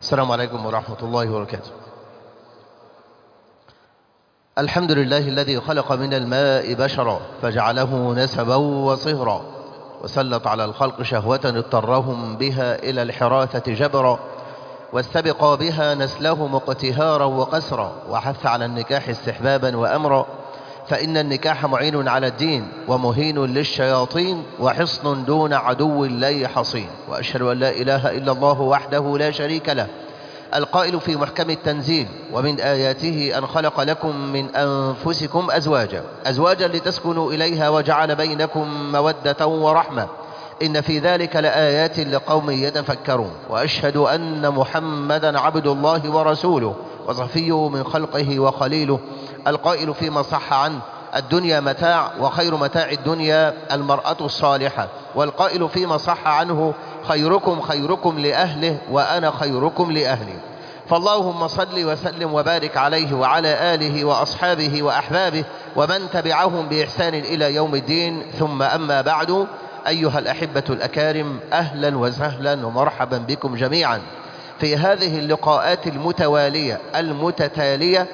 السلام عليكم ورحمة الله وبركاته الحمد لله الذي خلق من الماء بشرا فجعله نسبا وصهرا وسلط على الخلق شهوة اضطرهم بها إلى الحراثة جبرا واستبق بها نسلهم اقتهارا وقسرا وحث على النكاح استحبابا وأمرا فإن النكاح معين على الدين ومهين للشياطين وحصن دون عدو لا حصين وأشهد أن لا إله إلا الله وحده لا شريك له القائل في محكم التنزيل ومن آياته أن خلق لكم من أنفسكم أزواجا أزواجا لتسكنوا إليها وجعل بينكم مودة ورحمة إن في ذلك لآيات لقوم يتفكرون وأشهد أن محمدا عبد الله ورسوله وصفيه من خلقه وخليله القائل فيما صح عنه الدنيا متاع وخير متاع الدنيا المرأة الصالحة والقائل فيما صح عنه خيركم خيركم لأهله وأنا خيركم لأهلي فاللهم صل وسلم وبارك عليه وعلى آله وأصحابه وأحبابه ومن تبعهم بإحسان إلى يوم الدين ثم أما بعد أيها الأحبة الأكارم أهلا وسهلا ومرحبا بكم جميعا في هذه اللقاءات المتوالية المتتالية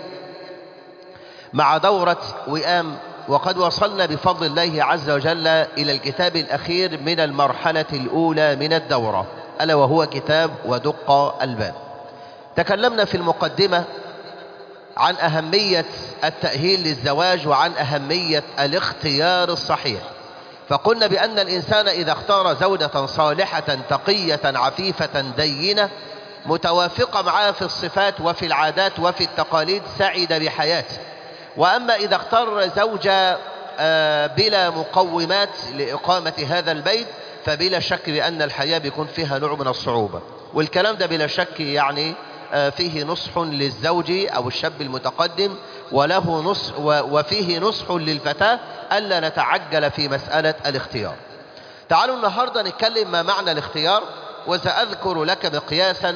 مع دورة وئام وقد وصلنا بفضل الله عز وجل إلى الكتاب الأخير من المرحلة الأولى من الدورة ألا وهو كتاب ودق الباب تكلمنا في المقدمة عن أهمية التأهيل للزواج وعن أهمية الاختيار الصحيح فقلنا بأن الإنسان إذا اختار زوجة صالحة تقية عفيفة دينة متوافقة معاه في الصفات وفي العادات وفي التقاليد سعد بحياته وأما إذا اختار زوجة بلا مقومات لإقامة هذا البيت فبلا شك بأن الحياة بيكون فيها نوع من الصعوبة والكلام ده بلا شك يعني فيه نصح للزوج أو الشاب المتقدم وله نصح وفيه نصح للفتاة ألا نتعجل في مسألة الاختيار تعالوا النهاردة نتكلم ما معنى الاختيار وسأذكر لك مقياسا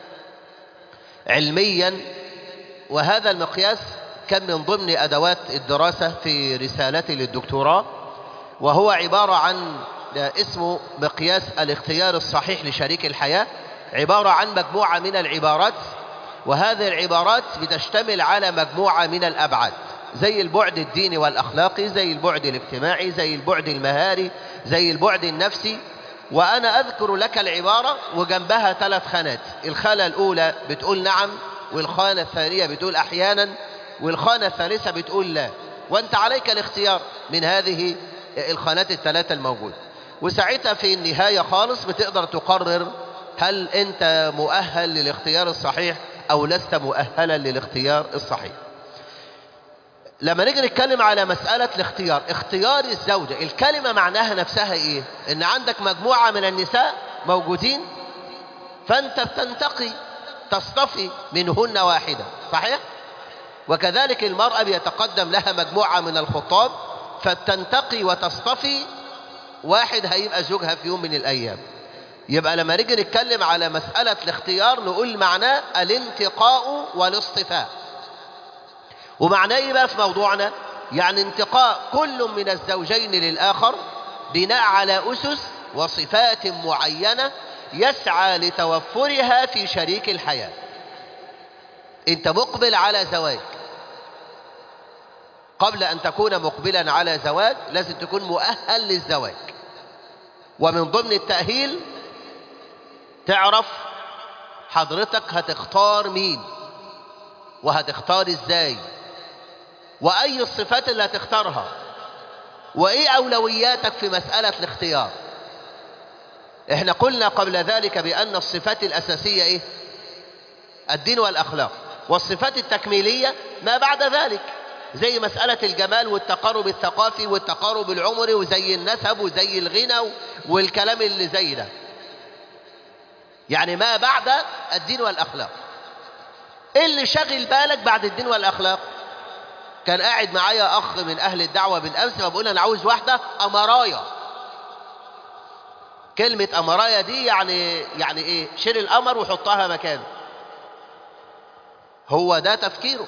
علميا وهذا المقياس كان من ضمن أدوات الدراسة في رسالتي للدكتوراه وهو عبارة عن اسمه مقياس الاختيار الصحيح لشريك الحياة عبارة عن مجموعة من العبارات وهذه العبارات بتشتمل على مجموعة من الأبعاد زي البعد الديني والأخلاقي زي البعد الاجتماعي زي البعد المهاري زي البعد النفسي وأنا أذكر لك العبارة وجنبها ثلاث خانات الخانة الأولى بتقول نعم والخانة الثانية بتقول أحيانا والخانة الثالثة بتقول لا وانت عليك الاختيار من هذه الخانات الثلاثة الموجودة وساعتها في النهاية خالص بتقدر تقرر هل انت مؤهل للاختيار الصحيح او لست مؤهلا للاختيار الصحيح لما نيجي نتكلم على مسألة الاختيار اختيار الزوجة الكلمة معناها نفسها ايه ان عندك مجموعة من النساء موجودين فانت بتنتقي تصطفي منهن واحدة صحيح وكذلك المرأة بيتقدم لها مجموعة من الخطاب فتنتقي وتصطفي واحد هيبقى زوجها في يوم من الأيام يبقى لما نيجي نتكلم على مسألة الاختيار نقول معناه الانتقاء والاصطفاء ومعناه ايه بقى في موضوعنا يعني انتقاء كل من الزوجين للآخر بناء على أسس وصفات معينة يسعى لتوفرها في شريك الحياة انت مقبل على زواج قبل ان تكون مقبلا على زواج لازم تكون مؤهل للزواج ومن ضمن التأهيل تعرف حضرتك هتختار مين وهتختار ازاي واي الصفات اللي هتختارها وايه اولوياتك في مسألة الاختيار احنا قلنا قبل ذلك بان الصفات الاساسية ايه الدين والاخلاق والصفات التكميلية ما بعد ذلك زي مسألة الجمال والتقارب الثقافي والتقارب العمري وزي النسب وزي الغنى والكلام اللي زي ده يعني ما بعد الدين والأخلاق ايه اللي شغل بالك بعد الدين والأخلاق كان قاعد معايا أخ من أهل الدعوة بالأمس فبقول أنا عاوز واحدة أمرايا كلمة أمرايا دي يعني يعني إيه شيل القمر وحطها مكانه هو ده تفكيره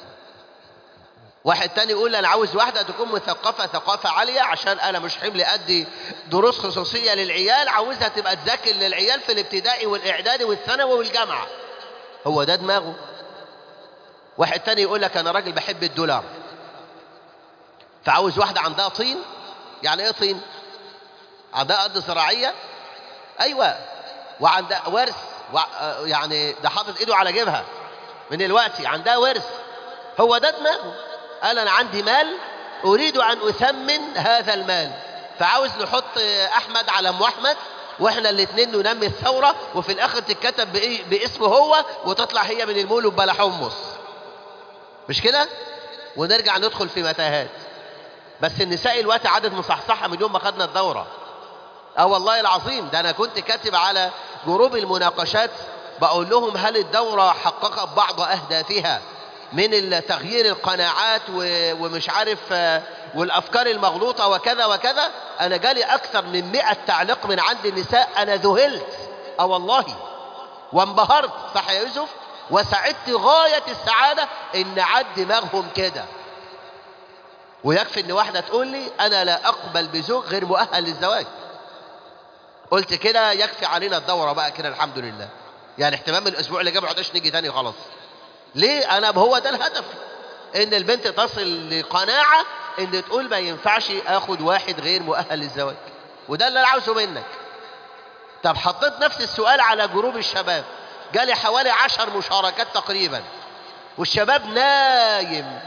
واحد تاني يقول انا عاوز واحدة تكون مثقفة ثقافة عالية عشان انا مش حمل ادي دروس خصوصية للعيال عاوزها تبقى تذاكر للعيال في الابتدائي والاعدادي والثانوي والجامعة هو ده دماغه واحد تاني يقول لك انا راجل بحب الدولار فعاوز واحدة عندها طين يعني ايه طين عندها ارض زراعية ايوه وعندها ورث وع... يعني ده حاطط ايده على جيبها من الوقت عندها ورث هو ده دماغه قال انا عندي مال اريد ان اثمن هذا المال فعاوز نحط احمد على ام احمد واحنا الاثنين ننمي الثوره وفي الاخر تتكتب بإيه؟ باسمه هو وتطلع هي من المول بلا حمص مش كده ونرجع ندخل في متاهات بس النساء الوقت عدد مصحصحه من يوم ما خدنا الدوره اه والله العظيم ده انا كنت كاتب على جروب المناقشات بقول لهم هل الدوره حققت بعض اهدافها من تغيير القناعات ومش عارف والافكار المغلوطه وكذا وكذا انا جالي اكثر من 100 تعليق من عند النساء انا ذهلت اه والله وانبهرت صح يا يوسف وسعدت غايه السعاده ان عد دماغهم كده ويكفي ان واحده تقول لي انا لا اقبل بزوج غير مؤهل للزواج قلت كده يكفي علينا الدوره بقى كده الحمد لله يعني احتمال من الاسبوع اللي جاي ما عدناش نيجي تاني خلاص ليه انا هو ده الهدف ان البنت تصل لقناعه ان تقول ما ينفعش اخد واحد غير مؤهل للزواج وده اللي انا عاوزه منك طب حطيت نفس السؤال على جروب الشباب جالي حوالي عشر مشاركات تقريبا والشباب نايم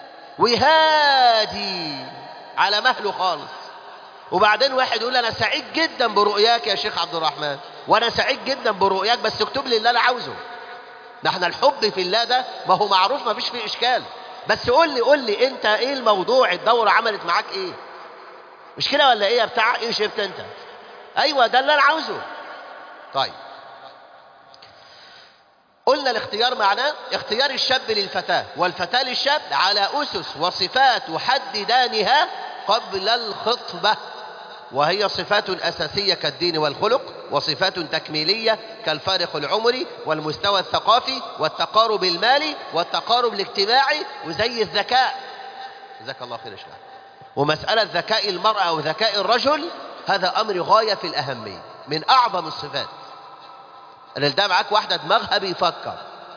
وهادي على مهله خالص وبعدين واحد يقول انا سعيد جدا برؤياك يا شيخ عبد الرحمن وانا سعيد جدا برؤياك بس اكتب لي اللي انا عاوزه ده احنا الحب في الله ده ما هو معروف ما فيش فيه اشكال بس قول لي قول لي انت ايه الموضوع الدوره عملت معاك ايه مش كده ولا ايه يا بتاع ايه شفت انت ايوه ده اللي انا عاوزه طيب قلنا الاختيار معناه اختيار الشاب للفتاة والفتاة للشاب على أسس وصفات تحددانها قبل الخطبة وهي صفات أساسية كالدين والخلق وصفات تكميلية كالفارق العمري والمستوى الثقافي والتقارب المالي والتقارب الاجتماعي وزي الذكاء جزاك الله خير يا شيخ ومسألة ذكاء المرأة أو ذكاء الرجل هذا أمر غاية في الأهمية من أعظم الصفات أن ده معاك واحدة دماغها بيفكر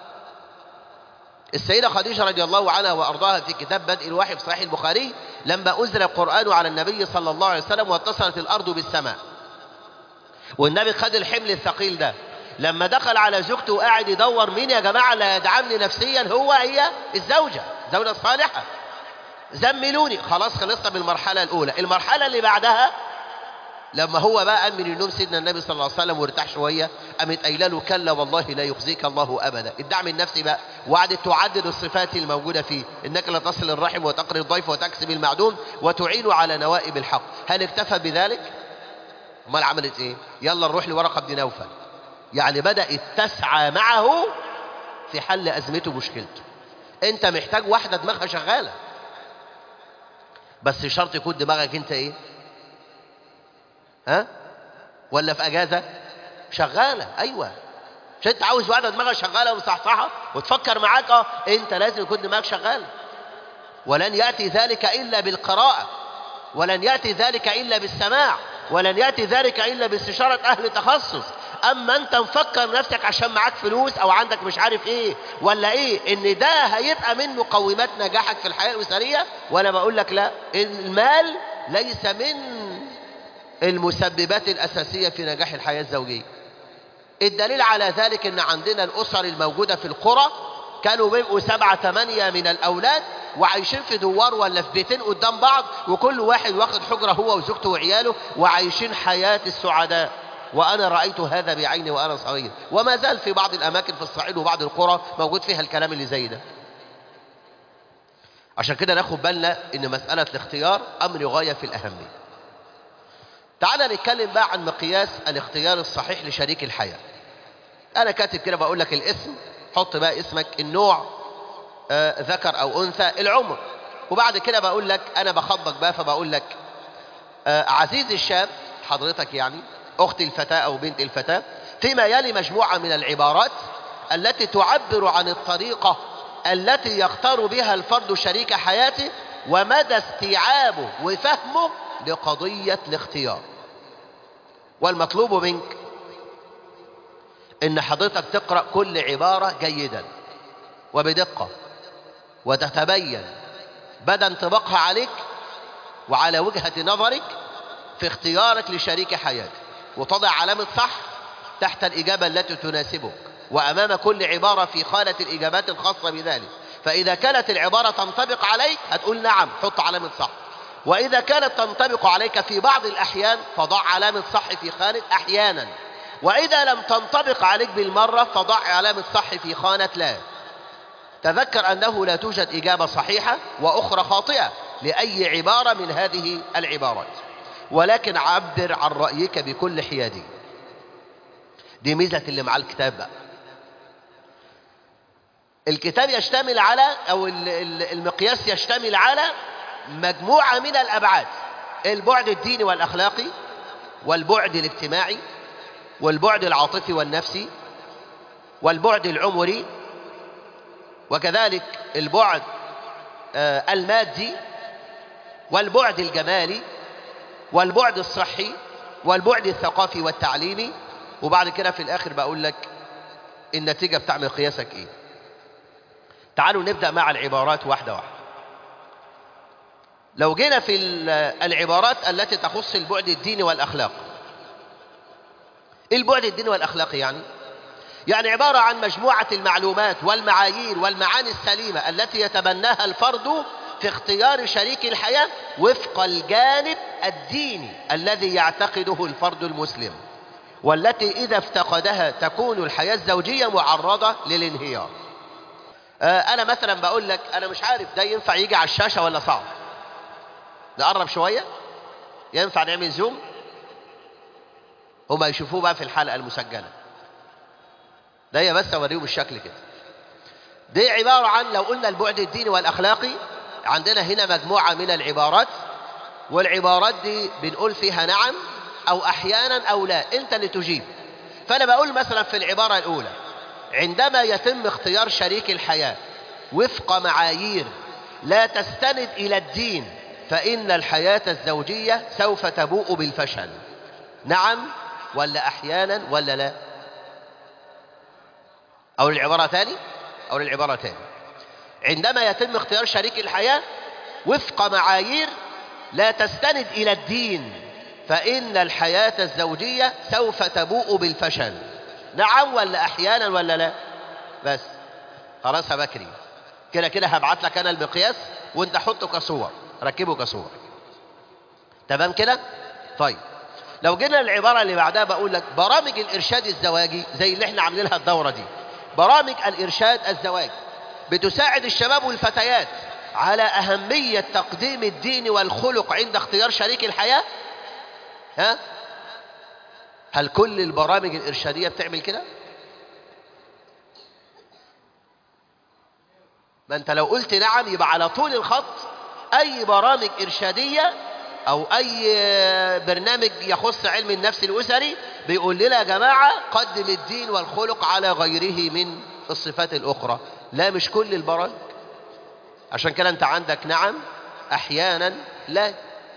السيدة خديجة رضي الله عنها وأرضاها في كتاب بدء الوحي في صحيح البخاري لما أنزل القرآن على النبي صلى الله عليه وسلم واتصلت الأرض بالسماء والنبي خد الحمل الثقيل ده لما دخل على زوجته وقاعد يدور مين يا جماعة اللي يدعمني نفسيا هو هي الزوجة الزوجة الصالحة زملوني خلاص خلصنا بالمرحلة الأولى المرحلة اللي بعدها لما هو بقى قام من النوم سيدنا النبي صلى الله عليه وسلم وارتاح شويه قامت قايله له كلا والله لا يخزيك الله ابدا الدعم النفسي بقى وقعدت تعدد الصفات الموجوده فيه انك لا تصل الرحم وتقري الضيف وتكسب المعدوم وتعين على نوائب الحق هل اكتفى بذلك امال عملت ايه يلا نروح لورقه بن نوفل يعني بدات تسعى معه في حل ازمته مشكلته انت محتاج واحده دماغها شغاله بس شرط يكون دماغك انت ايه ها ولا في اجازه شغاله ايوه مش انت عاوز واحده دماغها شغاله ومصحصحه وتفكر معاك اه انت لازم يكون دماغك شغال ولن ياتي ذلك الا بالقراءه ولن ياتي ذلك الا بالسماع ولن ياتي ذلك الا باستشاره اهل تخصص اما انت مفكر نفسك عشان معاك فلوس او عندك مش عارف ايه ولا ايه ان ده هيبقى من مقومات نجاحك في الحياه الاسريه وانا بقول لك لا المال ليس من المسببات الأساسية في نجاح الحياة الزوجية الدليل على ذلك ان عندنا الأسر الموجودة في القرى كانوا بيبقوا سبعة ثمانية من الأولاد وعايشين في دوار ولا في بيتين قدام بعض وكل واحد واخد حجرة هو وزوجته وعياله وعايشين حياة السعداء وأنا رأيت هذا بعيني وأنا صغير وما زال في بعض الأماكن في الصعيد وبعض القرى موجود فيها الكلام اللي زي ده عشان كده ناخد بالنا ان مسألة الاختيار أمر غاية في الأهمية تعال نتكلم بقى عن مقياس الاختيار الصحيح لشريك الحياة أنا كاتب كده بقول لك الاسم حط بقى اسمك النوع آه ذكر أو أنثى العمر وبعد كده بقول لك أنا بخبط بقى فبقول لك آه عزيزي الشاب حضرتك يعني أخت الفتاة أو بنت الفتاة فيما يلي مجموعة من العبارات التي تعبر عن الطريقة التي يختار بها الفرد شريك حياته ومدى استيعابه وفهمه لقضية الاختيار والمطلوب منك ان حضرتك تقرأ كل عبارة جيدا وبدقة وتتبين بدا انطباقها عليك وعلى وجهة نظرك في اختيارك لشريك حياتك وتضع علامة صح تحت الإجابة التي تناسبك وأمام كل عبارة في خانة الإجابات الخاصة بذلك فإذا كانت العبارة تنطبق عليك هتقول نعم حط علامة صح وإذا كانت تنطبق عليك في بعض الأحيان فضع علامة صح في خانة أحيانا وإذا لم تنطبق عليك بالمرة فضع علامة صح في خانة لا تذكر أنه لا توجد إجابة صحيحة وأخرى خاطئة لأي عبارة من هذه العبارات ولكن عبر عن رأيك بكل حيادية دي ميزة اللي مع الكتاب بقى الكتاب يشتمل على أو المقياس يشتمل على مجموعة من الأبعاد البعد الديني والأخلاقي والبعد الاجتماعي والبعد العاطفي والنفسي والبعد العمري وكذلك البعد المادي والبعد الجمالي والبعد الصحي والبعد الثقافي والتعليمي وبعد كده في الآخر بقول لك النتيجة بتعمل قياسك إيه تعالوا نبدأ مع العبارات واحدة واحدة لو جينا في العبارات التي تخص البعد الديني والأخلاق إيه البعد الديني والأخلاقي يعني يعني عبارة عن مجموعة المعلومات والمعايير والمعاني السليمة التي يتبناها الفرد في اختيار شريك الحياة وفق الجانب الديني الذي يعتقده الفرد المسلم والتي إذا افتقدها تكون الحياة الزوجية معرضة للانهيار آه أنا مثلا بقول لك أنا مش عارف ده ينفع يجي على الشاشة ولا صعب نقرب شوية ينفع نعمل زوم هما يشوفوه بقى في الحلقة المسجلة ده هي بس أوريهم الشكل كده دي عبارة عن لو قلنا البعد الديني والأخلاقي عندنا هنا مجموعة من العبارات والعبارات دي بنقول فيها نعم أو أحيانا أو لا أنت اللي تجيب فأنا بقول مثلا في العبارة الأولى عندما يتم اختيار شريك الحياة وفق معايير لا تستند إلى الدين فإن الحياة الزوجية سوف تبوء بالفشل نعم ولا أحيانا ولا لا أو العبارة تاني أو العبارة تاني عندما يتم اختيار شريك الحياة وفق معايير لا تستند إلى الدين فإن الحياة الزوجية سوف تبوء بالفشل نعم ولا أحيانا ولا لا بس خلاص يا بكري كده كده هبعت لك أنا المقياس وانت حطه كصور ركبه كصور تمام كده طيب لو جينا العبارة اللي بعدها بقول لك برامج الإرشاد الزواجي زي اللي احنا عاملينها الدورة دي برامج الإرشاد الزواجي بتساعد الشباب والفتيات على أهمية تقديم الدين والخلق عند اختيار شريك الحياة ها هل كل البرامج الإرشادية بتعمل كده ما انت لو قلت نعم يبقى على طول الخط اي برامج ارشادية او اي برنامج يخص علم النفس الاسري بيقول لنا يا جماعة قدم الدين والخلق على غيره من الصفات الاخرى لا مش كل البرامج عشان كده انت عندك نعم احيانا لا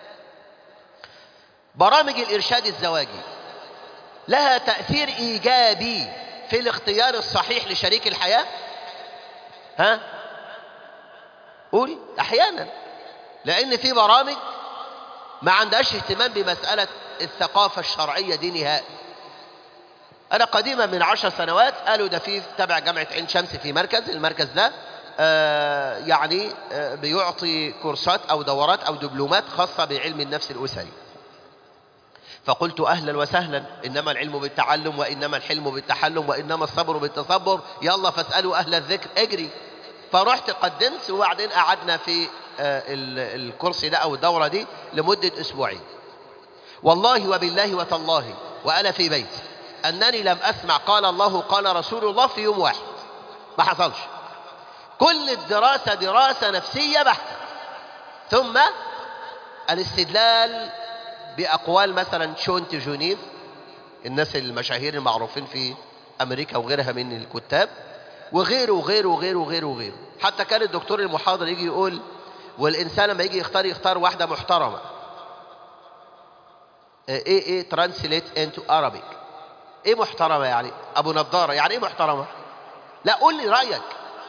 برامج الارشاد الزواجي لها تأثير ايجابي في الاختيار الصحيح لشريك الحياة ها قولي احيانا لان في برامج ما عندهاش اهتمام بمسألة الثقافة الشرعية دي نهائي انا قديما من عشر سنوات قالوا ده في تبع جامعة عين شمس في مركز المركز ده آه يعني آه بيعطي كورسات او دورات او دبلومات خاصة بعلم النفس الاسري فقلت اهلا وسهلا انما العلم بالتعلم وانما الحلم بالتحلم وانما الصبر بالتصبر يلا فاسألوا اهل الذكر اجري فرحت قدمت وبعدين قعدنا في الكرسي ده او الدورة دي لمدة اسبوعين والله وبالله وتالله وانا في بيتي انني لم اسمع قال الله قال رسول الله في يوم واحد ما حصلش كل الدراسة دراسة نفسية بحتة ثم الاستدلال بأقوال مثلا شونت جونيف الناس المشاهير المعروفين في أمريكا وغيرها من الكتاب وغيره وغيره وغيره وغيره وغيره حتى كان الدكتور المحاضر يجي يقول والإنسان لما يجي يختار يختار واحدة محترمة ايه ايه ترانسليت انتو Arabic ايه محترمة يعني ابو نضارة يعني ايه محترمة لا قول لي رأيك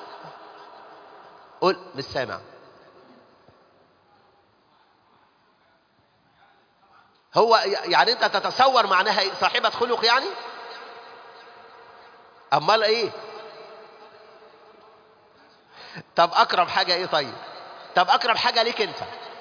قول مش سامع هو يعني انت تتصور معناها ايه صاحبة خلق يعني امال ايه طب اقرب حاجة ايه طيب طب اقرب حاجة ليك انت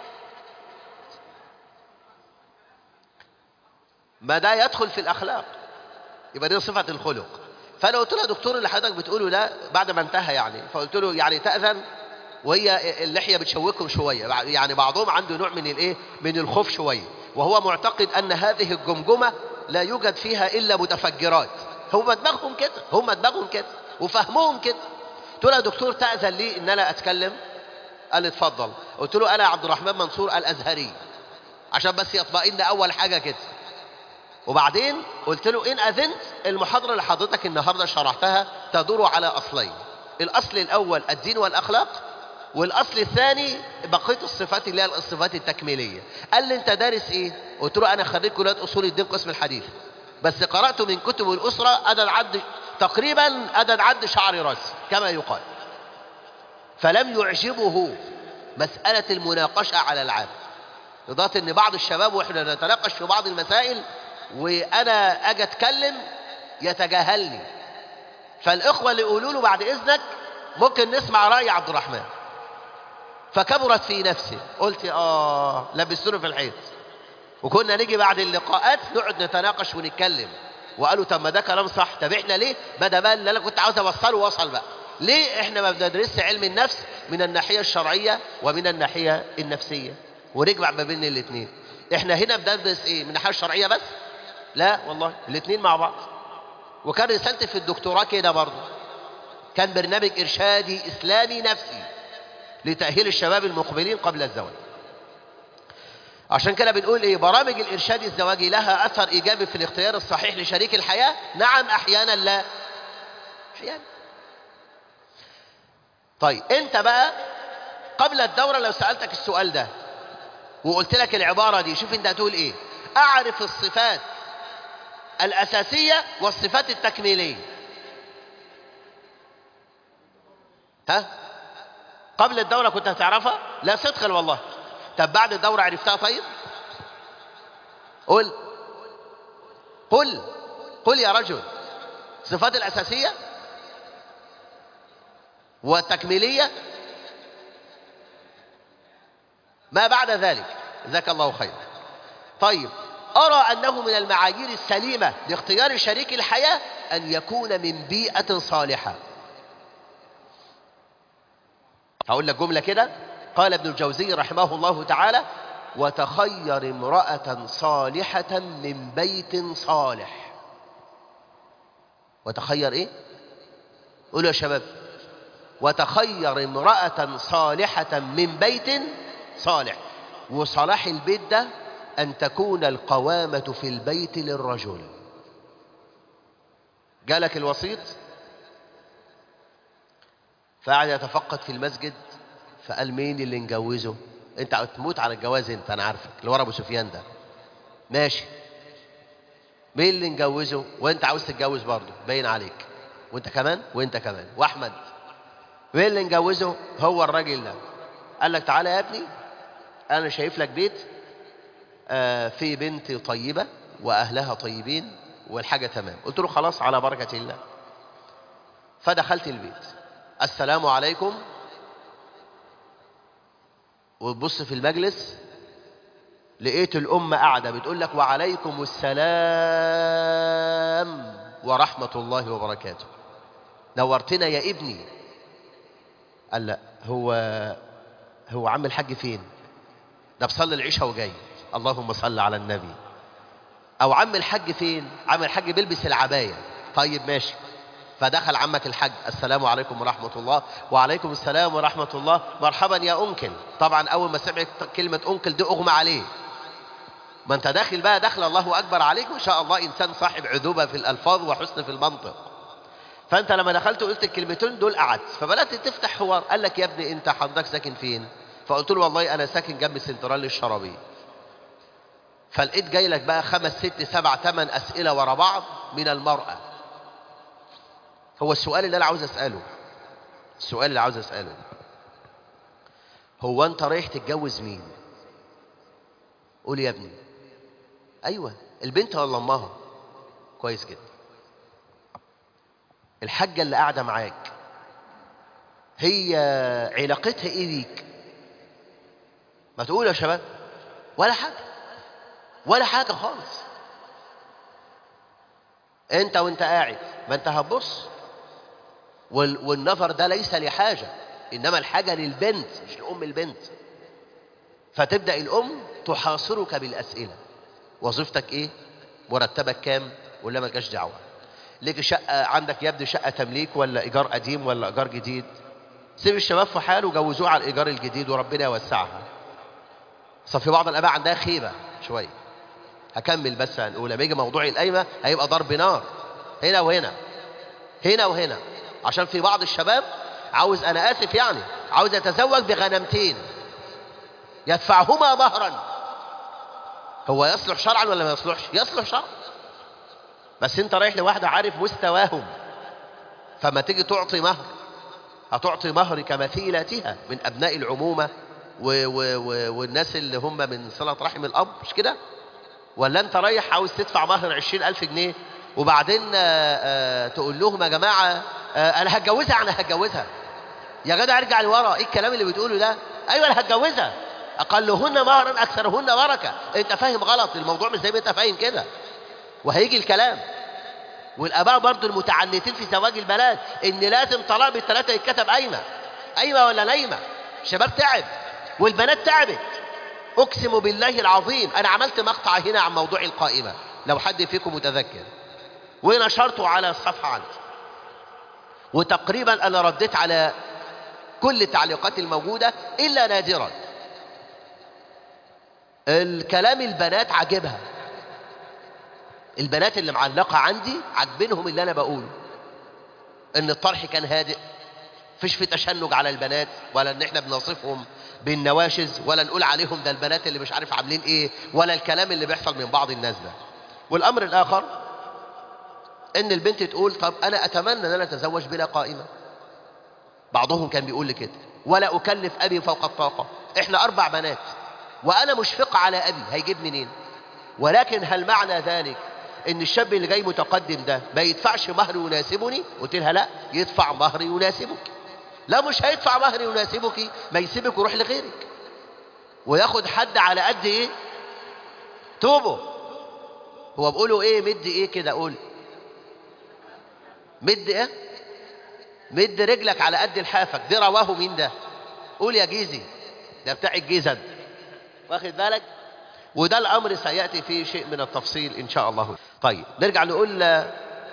ما ده يدخل في الاخلاق يبقى دي صفة الخلق فانا قلت له يا دكتور اللي حضرتك بتقوله ده بعد ما انتهى يعني فقلت له يعني تأذن وهي اللحية بتشوكهم شوية يعني بعضهم عنده نوع من الايه من الخوف شوية وهو معتقد ان هذه الجمجمة لا يوجد فيها الا متفجرات هم دماغهم كده هم دماغهم كده وفهمهم كده قلت له يا دكتور تأذن لي ان انا اتكلم قال لي اتفضل قلت له انا عبد الرحمن منصور الازهري عشان بس يطمئن اول حاجة كده وبعدين قلت له إن أذنت المحاضرة اللي حضرتك النهاردة شرحتها تدور على أصلين الأصل الأول الدين والأخلاق والأصل الثاني بقية الصفات اللي هي الصفات التكميلية قال لي أنت دارس إيه؟ قلت له أنا خريج كلية أصول الدين قسم الحديث بس قرأت من كتب الأسرة عدد عد تقريبا عدد عد شعر رأسي كما يقال فلم يعجبه مسألة المناقشة على العام لدرجة ان بعض الشباب واحنا نتناقش في بعض المسائل وانا اجي اتكلم يتجاهلني فالاخوه اللي يقولوا له بعد اذنك ممكن نسمع راي عبد الرحمن فكبرت في نفسي قلت اه لبستوني في الحيط وكنا نيجي بعد اللقاءات نقعد نتناقش ونتكلم وقالوا طب ما ده كلام صح طب احنا ليه ما ده بقى اللي انا كنت عاوز اوصله وصل بقى ليه احنا ما بندرسش علم النفس من الناحيه الشرعيه ومن الناحيه النفسيه ونجمع ما بين الاثنين احنا هنا بندرس ايه من الناحيه الشرعيه بس لا والله الاثنين مع بعض وكان رسالتي في الدكتوراه كده برضه كان برنامج ارشادي اسلامي نفسي لتاهيل الشباب المقبلين قبل الزواج عشان كده بنقول ايه برامج الارشاد الزواجي لها اثر ايجابي في الاختيار الصحيح لشريك الحياه نعم احيانا لا احيانا طيب انت بقى قبل الدوره لو سالتك السؤال ده وقلت لك العباره دي شوف انت هتقول ايه اعرف الصفات الاساسيه والصفات التكميليه ها قبل الدوره كنت هتعرفها لا صدقا والله طب بعد الدوره عرفتها طيب قل قل قل يا رجل الصفات الاساسيه والتكميليه ما بعد ذلك جزاك الله خير طيب أرى أنه من المعايير السليمة لاختيار شريك الحياة أن يكون من بيئة صالحة هقول لك جملة كده قال ابن الجوزي رحمه الله تعالى وتخير امرأة صالحة من بيت صالح وتخير ايه قولوا يا شباب وتخير امرأة صالحة من بيت صالح وصلاح البيت ده أن تكون القوامة في البيت للرجل جالك الوسيط فقعد يتفقد في المسجد فقال مين اللي نجوزه انت هتموت على الجواز انت انا عارفك اللي ورا ابو سفيان ده ماشي مين اللي نجوزه وانت عاوز تتجوز برضه باين عليك وانت كمان وانت كمان واحمد مين اللي نجوزه هو الراجل ده قال لك تعالى يا ابني انا شايف لك بيت آه في بنت طيبه واهلها طيبين والحاجه تمام قلت له خلاص على بركه الله فدخلت البيت السلام عليكم وتبص في المجلس لقيت الأم قاعدة بتقول لك وعليكم السلام ورحمة الله وبركاته نورتنا يا ابني قال لا هو هو عم الحاج فين ده بصلي العشاء وجاي اللهم صل على النبي او عم الحاج فين عم الحاج بيلبس العباية طيب ماشي فدخل عمك الحاج السلام عليكم ورحمة الله وعليكم السلام ورحمة الله مرحبا يا أنكل طبعا أول ما سمعت كلمة أنكل دي أغمى عليه ما أنت داخل بقى داخل الله أكبر عليك وإن شاء الله إنسان صاحب عذوبة في الألفاظ وحسن في المنطق فأنت لما دخلت وقلت الكلمتين دول قعدت فبدأت تفتح حوار قال لك يا ابني أنت حضرتك ساكن فين فقلت له والله أنا ساكن جنب سنترال الشرابية فلقيت جاي لك بقى خمس ست سبع ثمان اسئله ورا بعض من المراه هو السؤال اللي انا عاوز اساله السؤال اللي عاوز اساله هو انت رايح تتجوز مين قول يا ابني ايوه البنت ولا امها كويس جدا الحاجه اللي قاعده معاك هي علاقتها ايه بيك ما تقول يا شباب ولا حاجه ولا حاجه خالص انت وانت قاعد ما انت هتبص وال- والنظر ده ليس لحاجه انما الحاجه للبنت مش لام البنت فتبدا الام تحاصرك بالاسئله وظيفتك ايه مرتبك كام ولا مالكش دعوه ليك شقه عندك يبدو شقه تمليك ولا ايجار قديم ولا ايجار جديد سيب الشباب في حاله وجوزوه على الايجار الجديد وربنا يوسعها صار في بعض الاباء عندها خيبه شويه هكمل بس هنقول لما يجي موضوع القايمه هيبقى ضرب نار هنا وهنا هنا وهنا عشان في بعض الشباب عاوز انا اسف يعني عاوز يتزوج بغنمتين يدفعهما مهرا هو يصلح شرعا ولا ما يصلحش يصلح شرعا بس انت رايح لواحده عارف مستواهم فما تيجي تعطي مهر هتعطي مهر كمثيلاتها من ابناء العمومه و و و والناس اللي هم من صله رحم الاب مش كده ولا انت رايح عاوز تدفع مهر عشرين ألف جنيه وبعدين آه، آه، تقول لهم يا جماعة آه، أنا هتجوزها أنا هتجوزها يا جدع ارجع لورا إيه الكلام اللي بتقوله ده أيوة أنا هتجوزها أقلهن مهرا أكثرهن بركة أنت فاهم غلط الموضوع مش زي ما أنت فاهم كده وهيجي الكلام والآباء برضو المتعنتين في زواج البنات إن لازم طلاق بالثلاثة يتكتب قايمة قايمة ولا نايمة الشباب تعب والبنات تعبت اقسم بالله العظيم انا عملت مقطع هنا عن موضوع القائمه لو حد فيكم متذكر ونشرته على الصفحه عندي وتقريبا انا رديت على كل التعليقات الموجوده الا نادرا الكلام البنات عاجبها البنات اللي معلقه عندي عاجبينهم اللي انا بقوله ان الطرح كان هادئ فيش في تشنج على البنات ولا ان احنا بنصفهم بالنواشز ولا نقول عليهم ده البنات اللي مش عارف عاملين ايه ولا الكلام اللي بيحصل من بعض الناس ده والامر الاخر ان البنت تقول طب انا اتمنى ان انا اتزوج بلا قائمه بعضهم كان بيقول لي كده ولا اكلف ابي فوق الطاقه احنا اربع بنات وانا مشفقه على ابي هيجيب منين ولكن هل معنى ذلك ان الشاب اللي جاي متقدم ده ما يدفعش مهر يناسبني قلت لها لا يدفع مهر يناسبك لا مش هيدفع مهر يناسبك ما يسيبك ويروح لغيرك وياخد حد على قد ايه توبه هو بيقولوا ايه مد ايه كده قول مد ايه مد رجلك على قد لحافك دي رواه مين ده قول يا جيزي ده بتاع الجيزه ده. واخد بالك وده الامر سياتي فيه شيء من التفصيل ان شاء الله طيب نرجع نقول آه،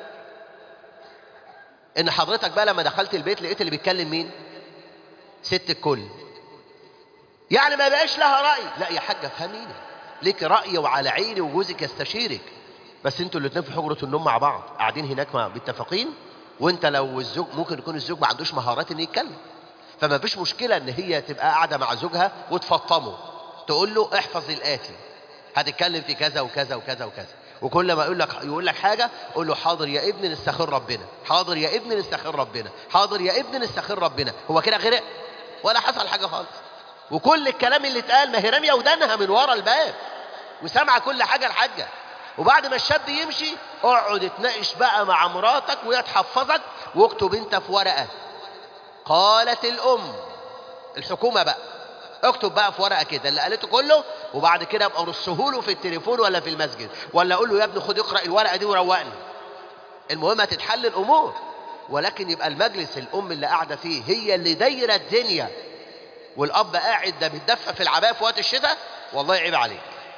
ان حضرتك بقى لما دخلت البيت لقيت اللي بيتكلم مين ست الكل يعني ما بقاش لها راي لا يا حاجه فهميني ليك راي وعلى عيني وجوزك يستشيرك بس انتوا الاثنين في حجره النوم مع بعض قاعدين هناك مع متفقين وانت لو الزوج ممكن يكون الزوج ما عندوش مهارات انه يتكلم فما فيش مشكله ان هي تبقى قاعده مع زوجها وتفطمه تقول له احفظ الاتي هتتكلم في كذا وكذا وكذا وكذا وكل ما يقول لك يقول لك حاجه قول له حاضر يا ابني نستخير ربنا حاضر يا ابني نستخير ربنا حاضر يا ابني نستخير ربنا هو كده غرق ولا حصل حاجه خالص وكل الكلام اللي اتقال ما هي راميه ودانها من ورا الباب وسامعه كل حاجه الحاجه وبعد ما الشاب يمشي اقعد اتناقش بقى مع مراتك وهي تحفظك واكتب انت في ورقه قالت الام الحكومه بقى اكتب بقى في ورقه كده اللي قالته كله وبعد كده ابقى رصه له في التليفون ولا في المسجد ولا اقول له يا ابني خد اقرا الورقه دي وروقني المهم هتتحل الامور ولكن يبقى المجلس الام اللي قاعده فيه هي اللي دايره الدنيا والاب قاعد ده بيتدفى في العبايه في وقت الشتاء والله عيب عليك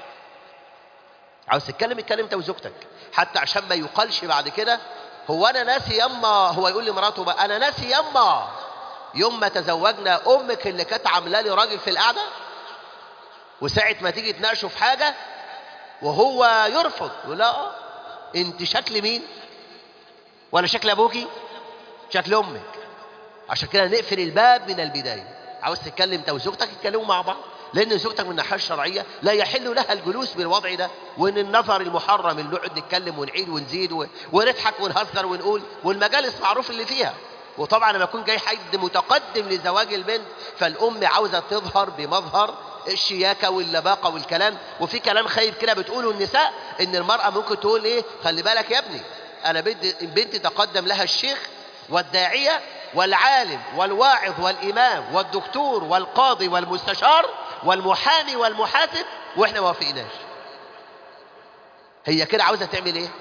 عاوز تتكلم اتكلم انت وزوجتك حتى عشان ما يقالش بعد كده هو انا ناسي يما هو يقول لمراته بقى انا ناسي يما يوم ما تزوجنا امك اللي كانت عامله لي راجل في القعده وساعه ما تيجي تناقشه في حاجه وهو يرفض يقول لا آه، انت شكل مين ولا شكل ابوكي شكل امك عشان كده نقفل الباب من البدايه عاوز تتكلم انت وزوجتك اتكلموا مع بعض لأن زوجتك من الناحية الشرعية لا يحل لها الجلوس بالوضع ده وإن النظر المحرم اللي نقعد نتكلم ونعيد ونزيد و... ونضحك ونهزر ونقول والمجالس معروف اللي فيها وطبعا لما يكون جاي حد متقدم لزواج البنت فالأم عاوزة تظهر بمظهر الشياكة واللباقة والكلام وفي كلام خايب كده بتقوله النساء إن المرأة ممكن تقول إيه خلي بالك يا ابني أنا بنتي بنتي تقدم لها الشيخ والداعية والعالم والواعظ والإمام والدكتور والقاضي والمستشار والمحامي والمحاسب واحنا ما وافقناش هي كده عاوزة تعمل ايه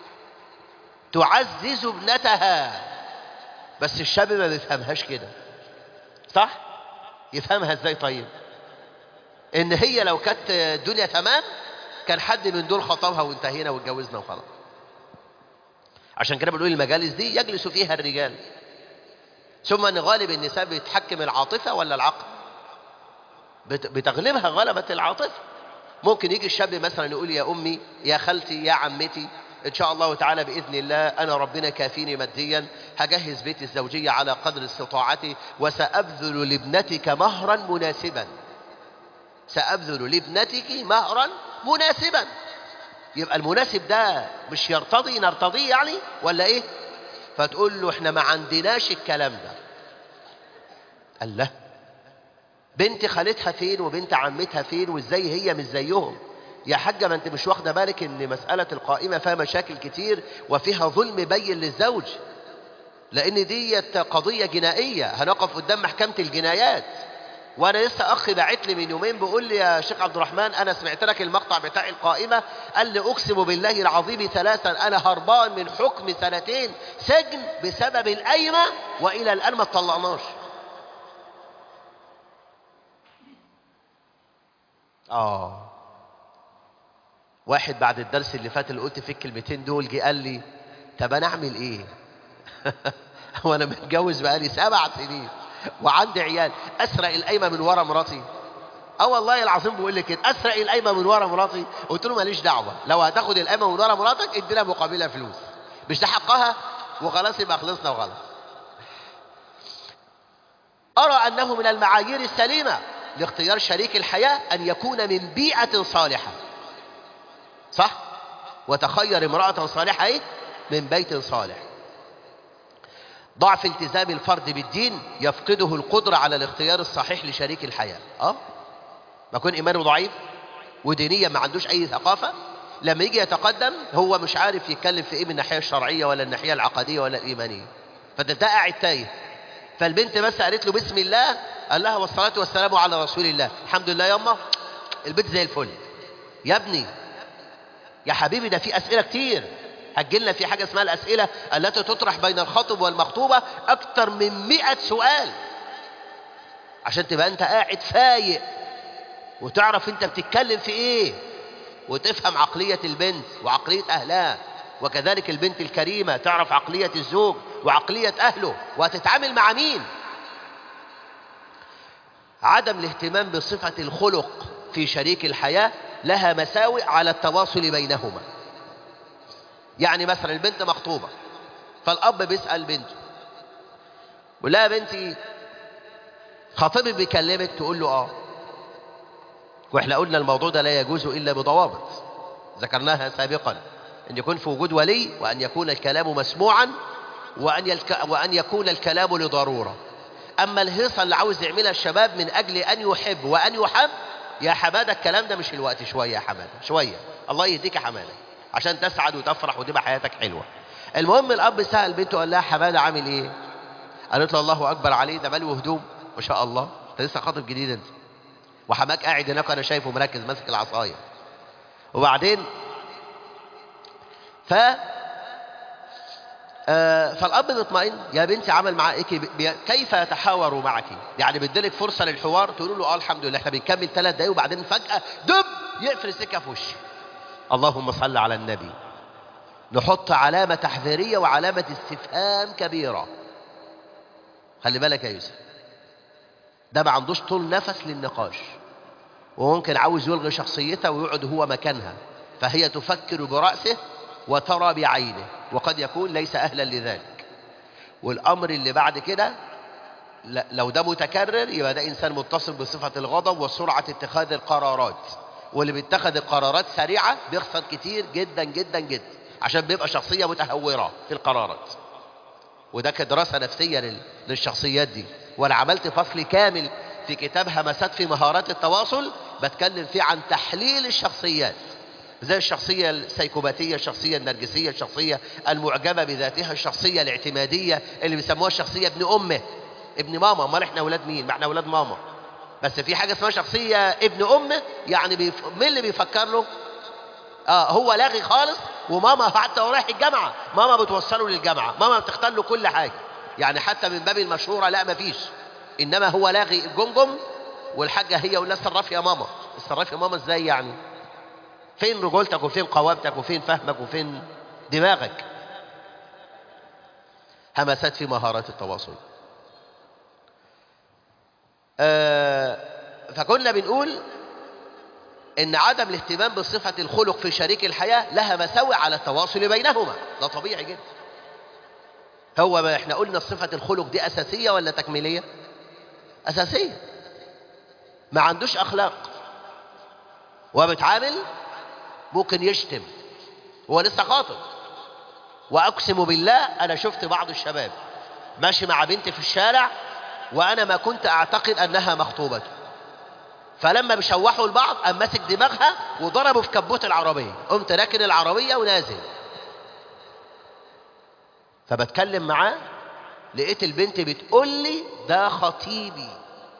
تعزز ابنتها بس الشاب ما بيفهمهاش كده صح يفهمها ازاي طيب ان هي لو كانت الدنيا تمام كان حد من دول خطبها وانتهينا واتجوزنا وخلاص عشان كده بنقول المجالس دي يجلس فيها الرجال ثم ان غالب النساء بيتحكم العاطفة ولا العقل بت- بتغلبها غلبة العاطفة ممكن يجي الشاب مثلا يقول يا أمي يا خالتي يا عمتي إن شاء الله تعالى بإذن الله أنا ربنا كافيني ماديا هجهز بيتي الزوجية على قدر استطاعتي وسأبذل لابنتك مهرا مناسبا سأبذل لابنتك مهرا مناسبا يبقى المناسب ده مش يرتضي نرتضيه يعني ولا ايه فتقول له احنا ما عندناش الكلام ده قال له بنت خالتها فين وبنت عمتها فين وازاي هي مش زيهم يا حاجة ما انت مش واخدة بالك ان مسألة القائمة فيها مشاكل كتير وفيها ظلم بين للزوج لان ديت قضية جنائية هنقف قدام محكمة الجنايات وانا لسه اخ بعت لي من يومين بيقول لي يا شيخ عبد الرحمن انا سمعت لك المقطع بتاع القائمة قال لي اقسم بالله العظيم ثلاثا انا هربان من حكم سنتين سجن بسبب القايمة والى الان ما اتطلقناش اه واحد بعد الدرس اللي فات اللي قلت فيه الكلمتين دول جه قال لي طب انا اعمل ايه وانا متجوز بقالي سبع سنين وعندي عيال اسرق القايمه من ورا مراتي اه والله العظيم بقول لك كده اسرق القايمه من ورا مراتي قلت له ماليش دعوه لو هتاخد القايمه من ورا مراتك ادينا مقابلها فلوس مش ده حقها وخلاص يبقى خلصنا وخلاص ارى انه من المعايير السليمه لاختيار شريك الحياه ان يكون من بيئه صالحه صح وتخير امراه صالحه ايه من بيت صالح ضعف التزام الفرد بالدين يفقده القدرة على الاختيار الصحيح لشريك الحياة اه ما يكون إيمانه ضعيف ودينيا ما عندوش أي ثقافة لما يجي يتقدم هو مش عارف يتكلم في إيه من الناحية الشرعية ولا الناحية العقدية ولا الإيمانية فده قاعد تايه فالبنت بس قالت له بسم الله قال لها والصلاة والسلام على رسول الله الحمد لله ياما البيت زي الفل يا ابني يا حبيبي ده في أسئلة كتير هتجيلنا في حاجة اسمها الأسئلة التي تطرح بين الخطب والمخطوبة أكتر من مئة سؤال عشان تبقى أنت قاعد فايق وتعرف أنت بتتكلم في إيه وتفهم عقلية البنت وعقلية أهلها وكذلك البنت الكريمة تعرف عقلية الزوج وعقلية أهله وهتتعامل مع مين عدم الاهتمام بصفة الخلق في شريك الحياة لها مساوئ على التواصل بينهما يعني مثلا البنت مخطوبة فالأب بيسأل بنته بيقول لها يا بنتي خطيبك بيكلمك تقول له اه واحنا قلنا الموضوع ده لا يجوز إلا بضوابط ذكرناها سابقا أن يكون في وجود ولي وأن يكون الكلام مسموعا وأن, يلك وأن يكون الكلام لضرورة أما الهيصة اللي عاوز يعملها الشباب من أجل أن يحب وأن يحب يا حمادة الكلام ده مش الوقت شوية يا حمادة شوية الله يهديك يا حمادة عشان تسعد وتفرح وتبقى حياتك حلوة المهم الأب سأل بنته قال لها حمادة عامل إيه قالت له الله أكبر عليه ده مال وهدوم ما شاء الله أنت لسه خاطب جديد أنت وحماك قاعد هناك أنا شايفه مركز ماسك العصاية وبعدين ف آه فالاب مطمئن يا بنتي عمل معاه ايه كي- كيف يتحاور معك يعني بيديلك فرصه للحوار تقول له اه الحمد لله احنا بنكمل ثلاث دقايق وبعدين فجاه دب يقفل السكه في وشي اللهم صل على النبي نحط علامه تحذيريه وعلامه استفهام كبيره خلي بالك يا يوسف ده ما عندوش طول نفس للنقاش وممكن عاوز يلغي شخصيتها ويقعد هو مكانها فهي تفكر برأسه وترى بعينه وقد يكون ليس أهلا لذلك والأمر اللي بعد كده ل- لو ده متكرر يبقى ده انسان متصل بصفه الغضب وسرعه اتخاذ القرارات واللي بيتخذ القرارات سريعه بيخسر كتير جدا جدا جدا عشان بيبقى شخصيه متهوره في القرارات وده كدراسه نفسيه لل- للشخصيات دي وانا عملت فصل كامل في كتاب همسات في مهارات التواصل بتكلم فيه عن تحليل الشخصيات زي الشخصية السيكوباتية الشخصية النرجسية الشخصية المعجبة بذاتها الشخصية الاعتمادية اللي بيسموها الشخصية ابن أمه ابن ماما امال احنا اولاد مين ما احنا اولاد ماما بس في حاجة اسمها شخصية ابن أمه يعني بيف... مين اللي بيفكر له اه هو لاغي خالص وماما حتى هو رايح الجامعة ماما بتوصله للجامعة ماما بتختار له كل حاجة يعني حتى من باب المشهورة لا مفيش إنما هو لاغي الجمجم والحاجة هي ولا الصراف يا ماما الصراف يا ماما ازاي يعني فين رجولتك وفين قوامتك وفين فهمك وفين دماغك همسات في مهارات التواصل آه فكنا بنقول ان عدم الاهتمام بصفة الخلق في شريك الحياة لها مساوئ على التواصل بينهما ده طبيعي جدا هو ما احنا قلنا صفة الخلق دي اساسية ولا تكميلية اساسية ما عندوش اخلاق وبتعامل ممكن يشتم هو لسه خاطب واقسم بالله انا شفت بعض الشباب ماشي مع بنت في الشارع وانا ما كنت اعتقد انها مخطوبة فلما بيشوحوا لبعض قام ماسك دماغها وضربه في كبوت العربية قمت راكن العربية ونازل فبتكلم معاه لقيت البنت بتقول لي ده خطيبي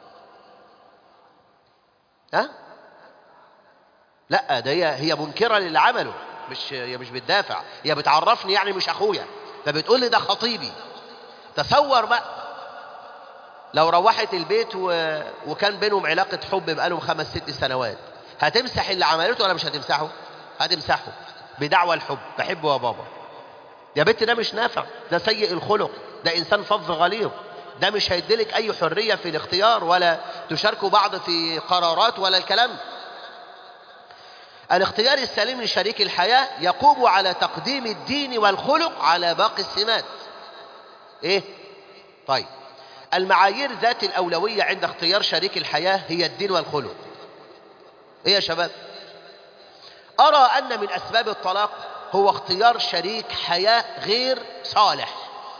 ها لا ده هي هي منكره للي عمله مش هي مش بتدافع هي بتعرفني يعني مش اخويا فبتقول لي ده خطيبي تصور بقى لو روحت البيت و... وكان بينهم علاقة حب بقالهم خمس ست سنوات هتمسح اللي عملته ولا مش هتمسحه؟ هتمسحه بدعوى الحب بحبه يا بابا يا بنت ده مش نافع ده سيء الخلق ده إنسان فظ غليظ ده مش هيديلك أي حرية في الاختيار ولا تشاركوا بعض في قرارات ولا الكلام الاختيار السليم لشريك الحياة يقوم على تقديم الدين والخلق على باقي السمات ايه طيب المعايير ذات الأولوية عند اختيار شريك الحياة هي الدين والخلق ايه يا شباب أرى أن من أسباب الطلاق هو اختيار شريك حياة غير صالح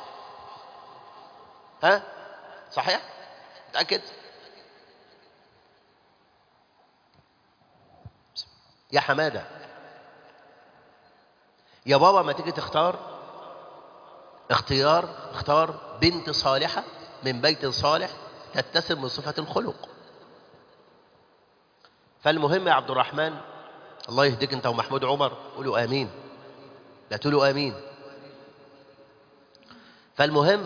ها صحيح متأكد يا حمادة يا بابا ما تيجي تختار اختيار اختار بنت صالحة من بيت صالح تتسم من صفة الخلق فالمهم يا عبد الرحمن الله يهديك انت ومحمود عمر قولوا امين لا تقولوا امين فالمهم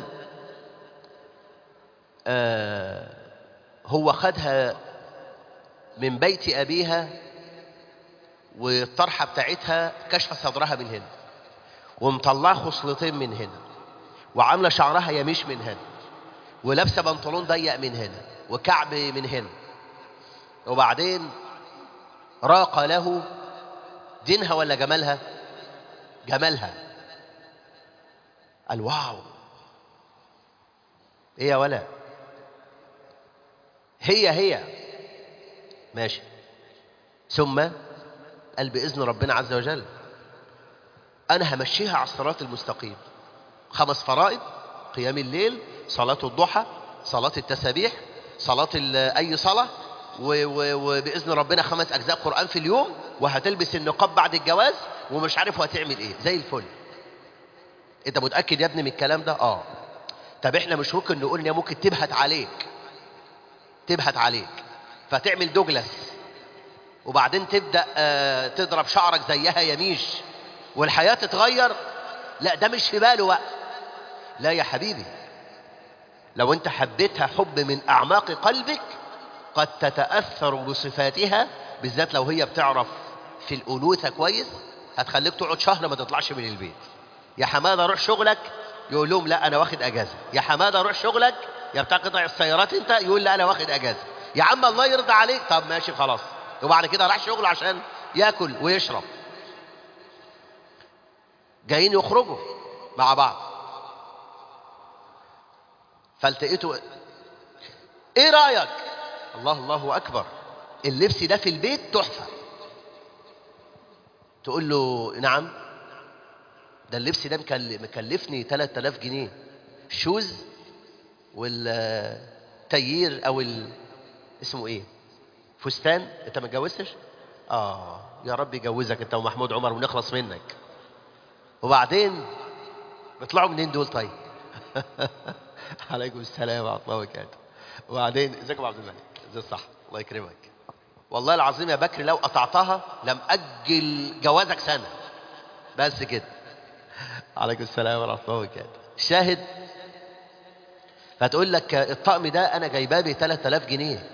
آه هو خدها من بيت ابيها والطرحه بتاعتها كشف صدرها من هنا ومطلعه خصلتين من هنا وعامله شعرها يميش من هنا ولابسه بنطلون ضيق من هنا وكعب من هنا وبعدين راق له دينها ولا جمالها جمالها قال واو ايه يا ولا هي هي ماشي ثم قال بإذن ربنا عز وجل أنا همشيها على الصراط المستقيم خمس فرائض قيام الليل صلاة الضحى صلاة التسابيح صلاة أي صلاة و- و- وبإذن ربنا خمس أجزاء قرآن في اليوم وهتلبس النقاب بعد الجواز ومش عارف هتعمل إيه زي الفل أنت متأكد يا ابني من الكلام ده؟ آه طب إحنا مش ممكن نقول إن هي ممكن تبهت عليك تبهت عليك فتعمل دوجلاس وبعدين تبدأ آه، تضرب شعرك زيها يميش والحياة تتغير لا ده مش في باله بقى لا يا حبيبي لو انت حبيتها حب من أعماق قلبك قد تتأثر بصفاتها بالذات لو هي بتعرف في الأنوثة كويس هتخليك تقعد شهر ما تطلعش من البيت يا حمادة روح شغلك يقول لهم لا أنا واخد أجازة يا حمادة روح شغلك يا بتاع قطع السيارات أنت يقول لا أنا واخد أجازة يا عم الله يرضى عليك طب ماشي خلاص وبعد كده راح شغله عشان ياكل ويشرب جايين يخرجوا مع بعض فالتقيته ايه رايك الله الله اكبر اللبس ده في البيت تحفه تقول له نعم ده اللبس ده مكل- مكلفني 3000 جنيه شوز والتيير او ال... اسمه ايه فستان انت ما اتجوزتش اه يا رب يجوزك انت ومحمود عمر ونخلص منك وبعدين بيطلعوا منين دول طيب عليكم السلام ورحمه الله وبركاته وبعدين ازيكم يا عبد الملك ازي الصح الله يكرمك والله العظيم يا بكر لو قطعتها لم اجل جوازك سنه بس كده عليكم السلام ورحمه الله وبركاته شاهد فتقول لك الطقم ده انا جايباه ب 3000 جنيه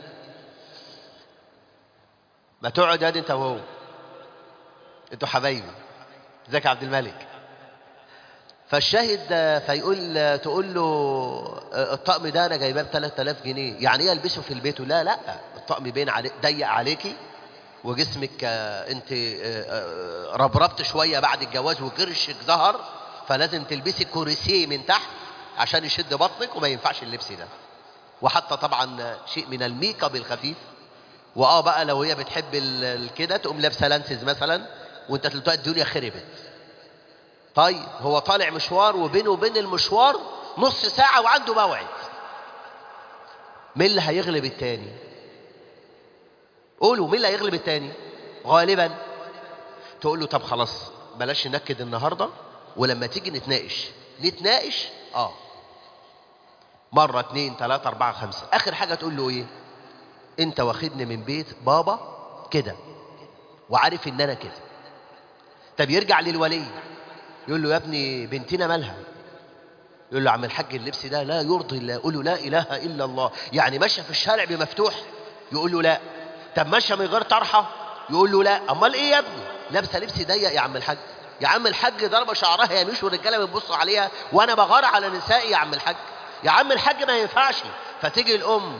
ما تقعد يا دي انت وهو انتوا حبايبي ازيك يا عبد الملك فالشاهد ده فيقول تقول له الطقم ده انا جايباه ب 3000 جنيه يعني ايه البسه في البيت لا لا الطقم بين علي ضيق عليكي وجسمك آه، انت آه، آه، ربربت شويه بعد الجواز وكرشك ظهر فلازم تلبسي كورسيه من تحت عشان يشد بطنك وما ينفعش اللبس ده وحتى طبعا شيء من الميك اب الخفيف واه بقى لو هي بتحب ال- ال- كده تقوم لابسه لانسز مثلا وانت تلاقي الدنيا خربت طيب هو طالع مشوار وبينه وبين المشوار نص ساعة وعنده موعد مين اللي هيغلب التاني قولوا مين اللي هيغلب التاني غالبا تقول له طب خلاص بلاش ننكد النهارده ولما تيجي نتناقش نتناقش اه مرة اتنين تلاتة أربعة خمسة آخر حاجة تقول له إيه أنت واخدني من بيت بابا كده وعارف إن أنا كده طب يرجع للولي يقول له يا ابني بنتنا مالها يقول له عم الحاج اللبس ده لا يرضي الله يقول له لا اله الا الله يعني ماشيه في الشارع بمفتوح يقول له لا طب ماشيه من غير طرحه يقول له لا امال ايه يا ابني لابسه لبس ضيق يا عم الحاج يا عم الحاج ضربه شعرها يميش والرجاله بتبص عليها وانا بغار على نسائي يا عم الحاج يا عم الحاج ما ينفعش فتيجي الام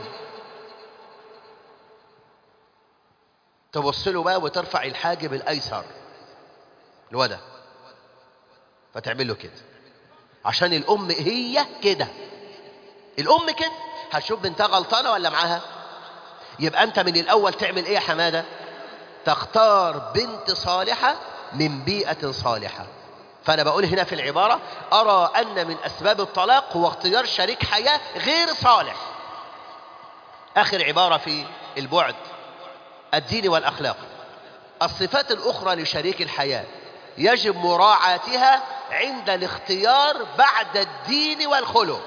تبص له بقى وترفع الحاجب الايسر الوده فتعمل له كده عشان الام هي كده الام كده هتشوف بنتها غلطانه ولا معاها يبقى انت من الاول تعمل ايه يا حماده تختار بنت صالحه من بيئه صالحه فانا بقول هنا في العباره ارى ان من اسباب الطلاق هو اختيار شريك حياه غير صالح اخر عباره في البعد الدين والاخلاق الصفات الاخرى لشريك الحياه يجب مراعاتها عند الاختيار بعد الدين والخلق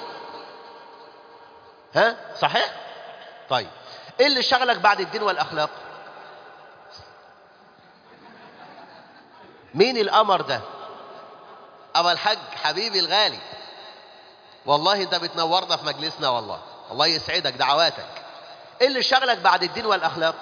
ها صحيح طيب ايه اللي شغلك بعد الدين والاخلاق مين القمر ده ابا الحاج حبيبي الغالي والله انت بتنورنا في مجلسنا والله الله يسعدك دعواتك ايه اللي شغلك بعد الدين والاخلاق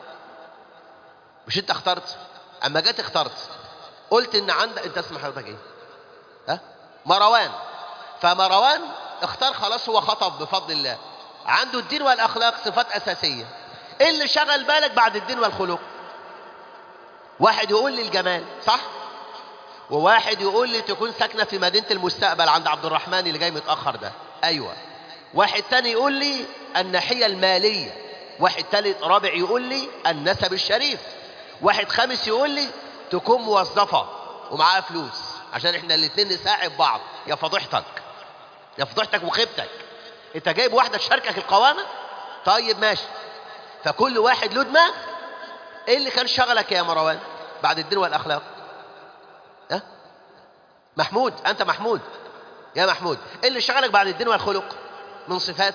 مش انت اخترت اما جيت اخترت قلت ان عندك انت اسم حضرتك ايه ها مروان فمروان اختار خلاص هو خطب بفضل الله عنده الدين والاخلاق صفات اساسيه ايه اللي شغل بالك بعد الدين والخلق واحد يقول لي الجمال صح وواحد يقول لي تكون ساكنه في مدينه المستقبل عند عبد الرحمن اللي جاي متاخر ده ايوه واحد تاني يقول لي الناحيه الماليه واحد تالت رابع يقول لي النسب الشريف واحد خامس يقول لي تكون موظفه ومعاها فلوس عشان احنا الاتنين نساعد بعض يا فضيحتك يا فضيحتك وخيبتك انت جايب واحده تشاركك القوامه طيب ماشي فكل واحد له دماغ ايه اللي كان شغلك يا مروان بعد الدين والاخلاق ها محمود انت محمود يا محمود ايه اللي شغلك بعد الدين والخلق من صفات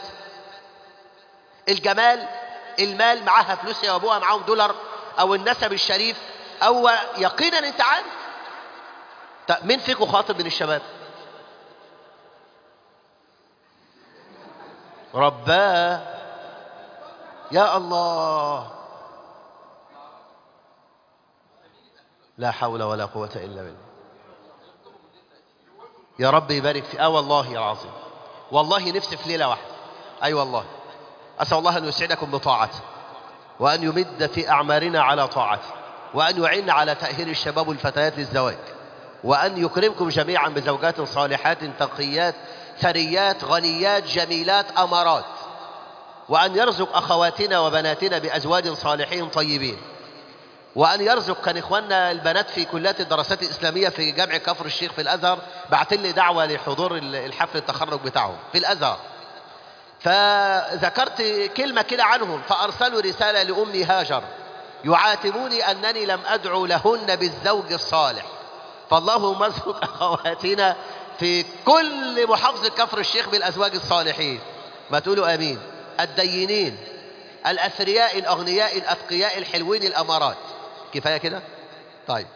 الجمال المال معاها فلوس يا ابوها معاهم دولار او النسب الشريف او يقينا انت عارف طب مين فيكم خاطب من الشباب رباه يا الله لا حول ولا قوة إلا بالله يا رب يبارك في آه والله يا العظيم والله نفسي في ليلة واحدة أي أيوة والله أسأل الله أن يسعدكم بطاعته وأن يمد في أعمارنا على طاعته وأن يعين على تأهيل الشباب والفتيات للزواج وأن يكرمكم جميعا بزوجات صالحات تقيات ثريات غنيات جميلات أمارات وأن يرزق أخواتنا وبناتنا بأزواج صالحين طيبين وأن يرزق كان إخواننا البنات في كليات الدراسات الإسلامية في جامع كفر الشيخ في الأزهر بعت لي دعوة لحضور الحفل التخرج بتاعهم في الأزهر فذكرت كلمة كده عنهم فأرسلوا رسالة لأمي هاجر يعاتبوني أنني لم أدعو لهن بالزوج الصالح فاللهم ارزق أخواتنا في كل محافظة كفر الشيخ بالأزواج الصالحين ما تقولوا آمين الدينين الأثرياء الأغنياء الأتقياء الحلوين الأمارات كفاية كده طيب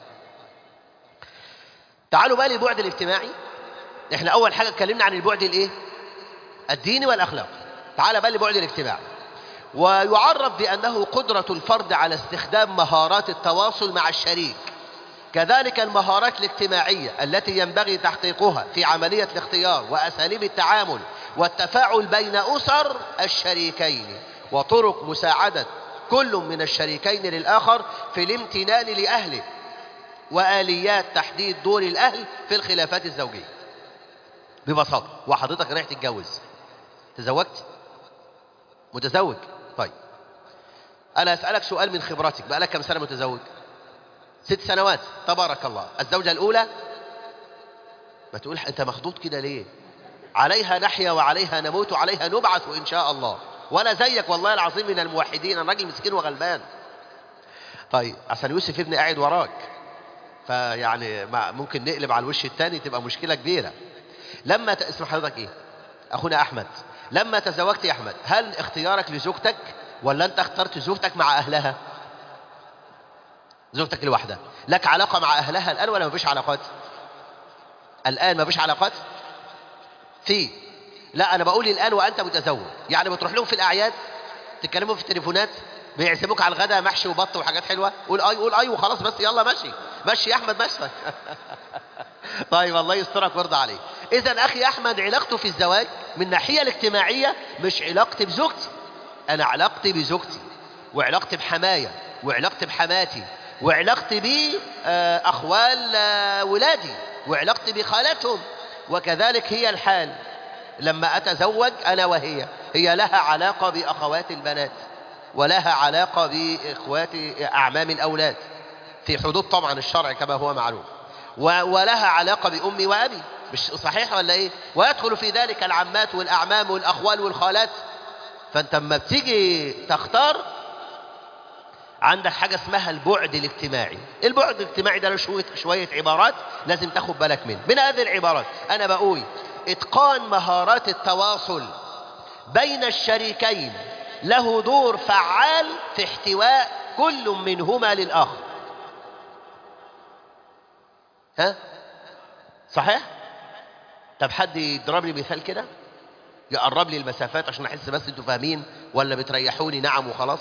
تعالوا بقى للبعد الاجتماعي احنا أول حاجة اتكلمنا عن البعد الايه الديني والأخلاق تعال بقى للبعد الاجتماعي ويعرف بأنه قدرة الفرد على استخدام مهارات التواصل مع الشريك كذلك المهارات الاجتماعية التي ينبغي تحقيقها في عملية الاختيار وأساليب التعامل والتفاعل بين أسر الشريكين وطرق مساعدة كل من الشريكين للآخر في الامتنان لأهله وآليات تحديد دور الأهل في الخلافات الزوجية ببساطة وحضرتك رايح تتجوز تزوجت متزوج طيب أنا أسألك سؤال من خبرتك بقى لك كم سنة متزوج ست سنوات تبارك الله الزوجة الأولى ما تقول أنت مخضوض كده ليه عليها نحيا وعليها نموت وعليها نبعث إن شاء الله ولا زيك والله العظيم من الموحدين أنا راجل مسكين وغلبان طيب عشان يوسف ابني قاعد وراك فيعني ممكن نقلب على الوش الثاني تبقى مشكلة كبيرة لما ت... اسم حضرتك ايه اخونا احمد لما تزوجت يا احمد هل اختيارك لزوجتك ولا انت اخترت زوجتك مع اهلها زوجتك لوحدها لك علاقة مع اهلها الان ولا مفيش علاقات الان مفيش علاقات في لا انا بقول الان وانت متزوج يعني بتروح لهم في الاعياد تتكلموا في التليفونات بيعزموك على الغداء محشي وبط وحاجات حلوه قول اي قول اي وخلاص بس يلا ماشي ماشي يا احمد ماشي طيب الله يسترك ويرضى عليك اذا اخي احمد علاقته في الزواج من الناحيه الاجتماعيه مش علاقتي بزوجتي انا علاقتي بزوجتي وعلاقتي بحمايه وعلاقتي بحماتي وعلاقتي باخوال ولادي وعلاقتي بخالتهم وكذلك هي الحال لما اتزوج انا وهي هي لها علاقه باخوات البنات ولها علاقه باخوات اعمام الاولاد في حدود طبعا الشرع كما هو معلوم ولها علاقة بأمي وأبي مش صحيح ولا إيه ويدخل في ذلك العمات والأعمام والأخوال والخالات فأنت لما بتيجي تختار عندك حاجة اسمها البعد الاجتماعي البعد الاجتماعي ده له شوية, شوية عبارات لازم تاخد بالك منه من هذه العبارات أنا بقول إتقان مهارات التواصل بين الشريكين له دور فعال في احتواء كل منهما للآخر ها صحيح طب حد يضرب لي مثال كده يقرب لي المسافات عشان احس بس انتوا فاهمين ولا بتريحوني نعم وخلاص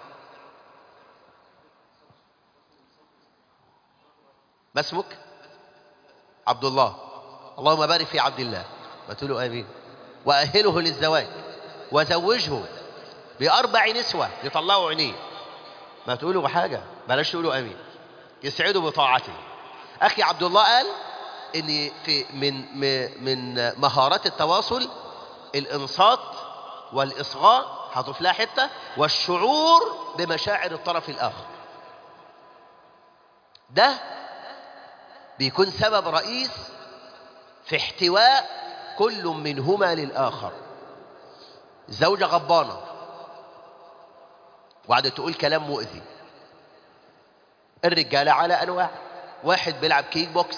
ما اسمك عبد الله اللهم بارك في عبد الله ما تقولوا امين واهله للزواج وزوجه باربع نسوه يطلعوا عينيه ما تقولوا حاجه بلاش تقولوا امين يسعدوا بطاعته اخي عبد الله قال ان في من من مهارات التواصل الانصات والاصغاء هضيف لها حته والشعور بمشاعر الطرف الاخر ده بيكون سبب رئيس في احتواء كل منهما للاخر الزوجه غضبانه وقعدت تقول كلام مؤذي الرجاله على انواع واحد بيلعب كيك بوكس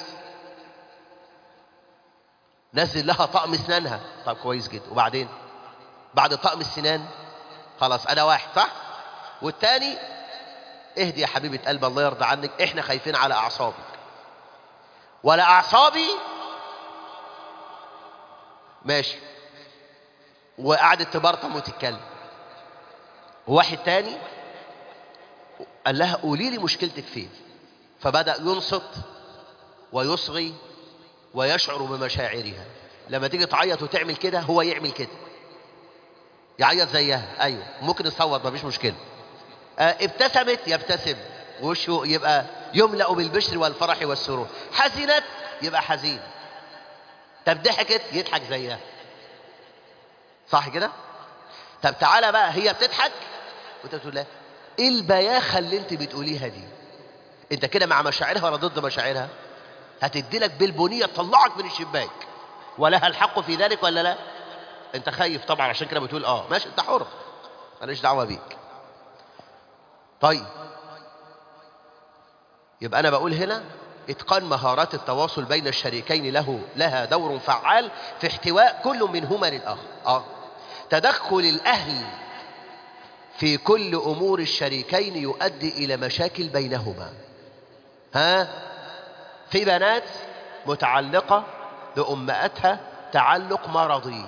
نزل لها طقم اسنانها طب كويس جدا وبعدين بعد طقم السنان خلاص انا واحد صح والتاني اهدي يا حبيبة قلب الله يرضى عنك احنا خايفين على اعصابك ولا اعصابي ماشي وقعدت تبرطم وتتكلم وواحد تاني قال لها قولي لي مشكلتك فين فبدأ ينصت ويصغي ويشعر بمشاعرها لما تيجي تعيط وتعمل كده هو يعمل كده يعيط زيها ايوه ممكن يصوت مفيش مشكله آه ابتسمت يبتسم وشه يبقى يملأ بالبشر والفرح والسرور حزنت يبقى حزين طب ضحكت يضحك زيها صح كده طب تعالى بقى هي بتضحك وانت بتقول لها ايه البياخه اللي انت بتقوليها دي انت كده مع مشاعرها ولا ضد مشاعرها هتدي لك بالبنيه تطلعك من الشباك ولها الحق في ذلك ولا لا انت خايف طبعا عشان كده بتقول اه ماشي انت حر ماليش دعوه بيك طيب يبقى انا بقول هنا اتقان مهارات التواصل بين الشريكين له لها دور فعال في احتواء كل منهما للاخر اه تدخل الاهل في كل امور الشريكين يؤدي الى مشاكل بينهما ها في بنات متعلقه بامهاتها تعلق مرضي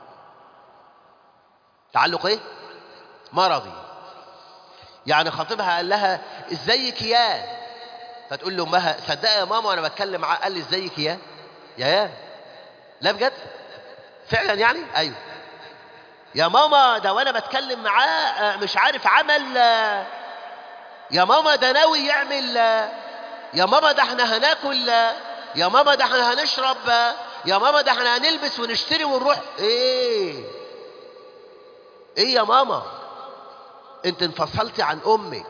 تعلق ايه مرضي يعني خطيبها قال لها ازيك يا فتقول له امها صدق يا ماما وانا بتكلم معاه قال لي ازيك يا يا يا لا بجد فعلا يعني ايوه يا ماما ده وانا بتكلم معاه مش عارف عمل يا ماما ده ناوي يعمل يا ماما ده احنا هناكل يا ماما ده احنا هنشرب يا ماما ده احنا هنلبس ونشتري ونروح ايه ايه يا ماما انت انفصلتي عن امك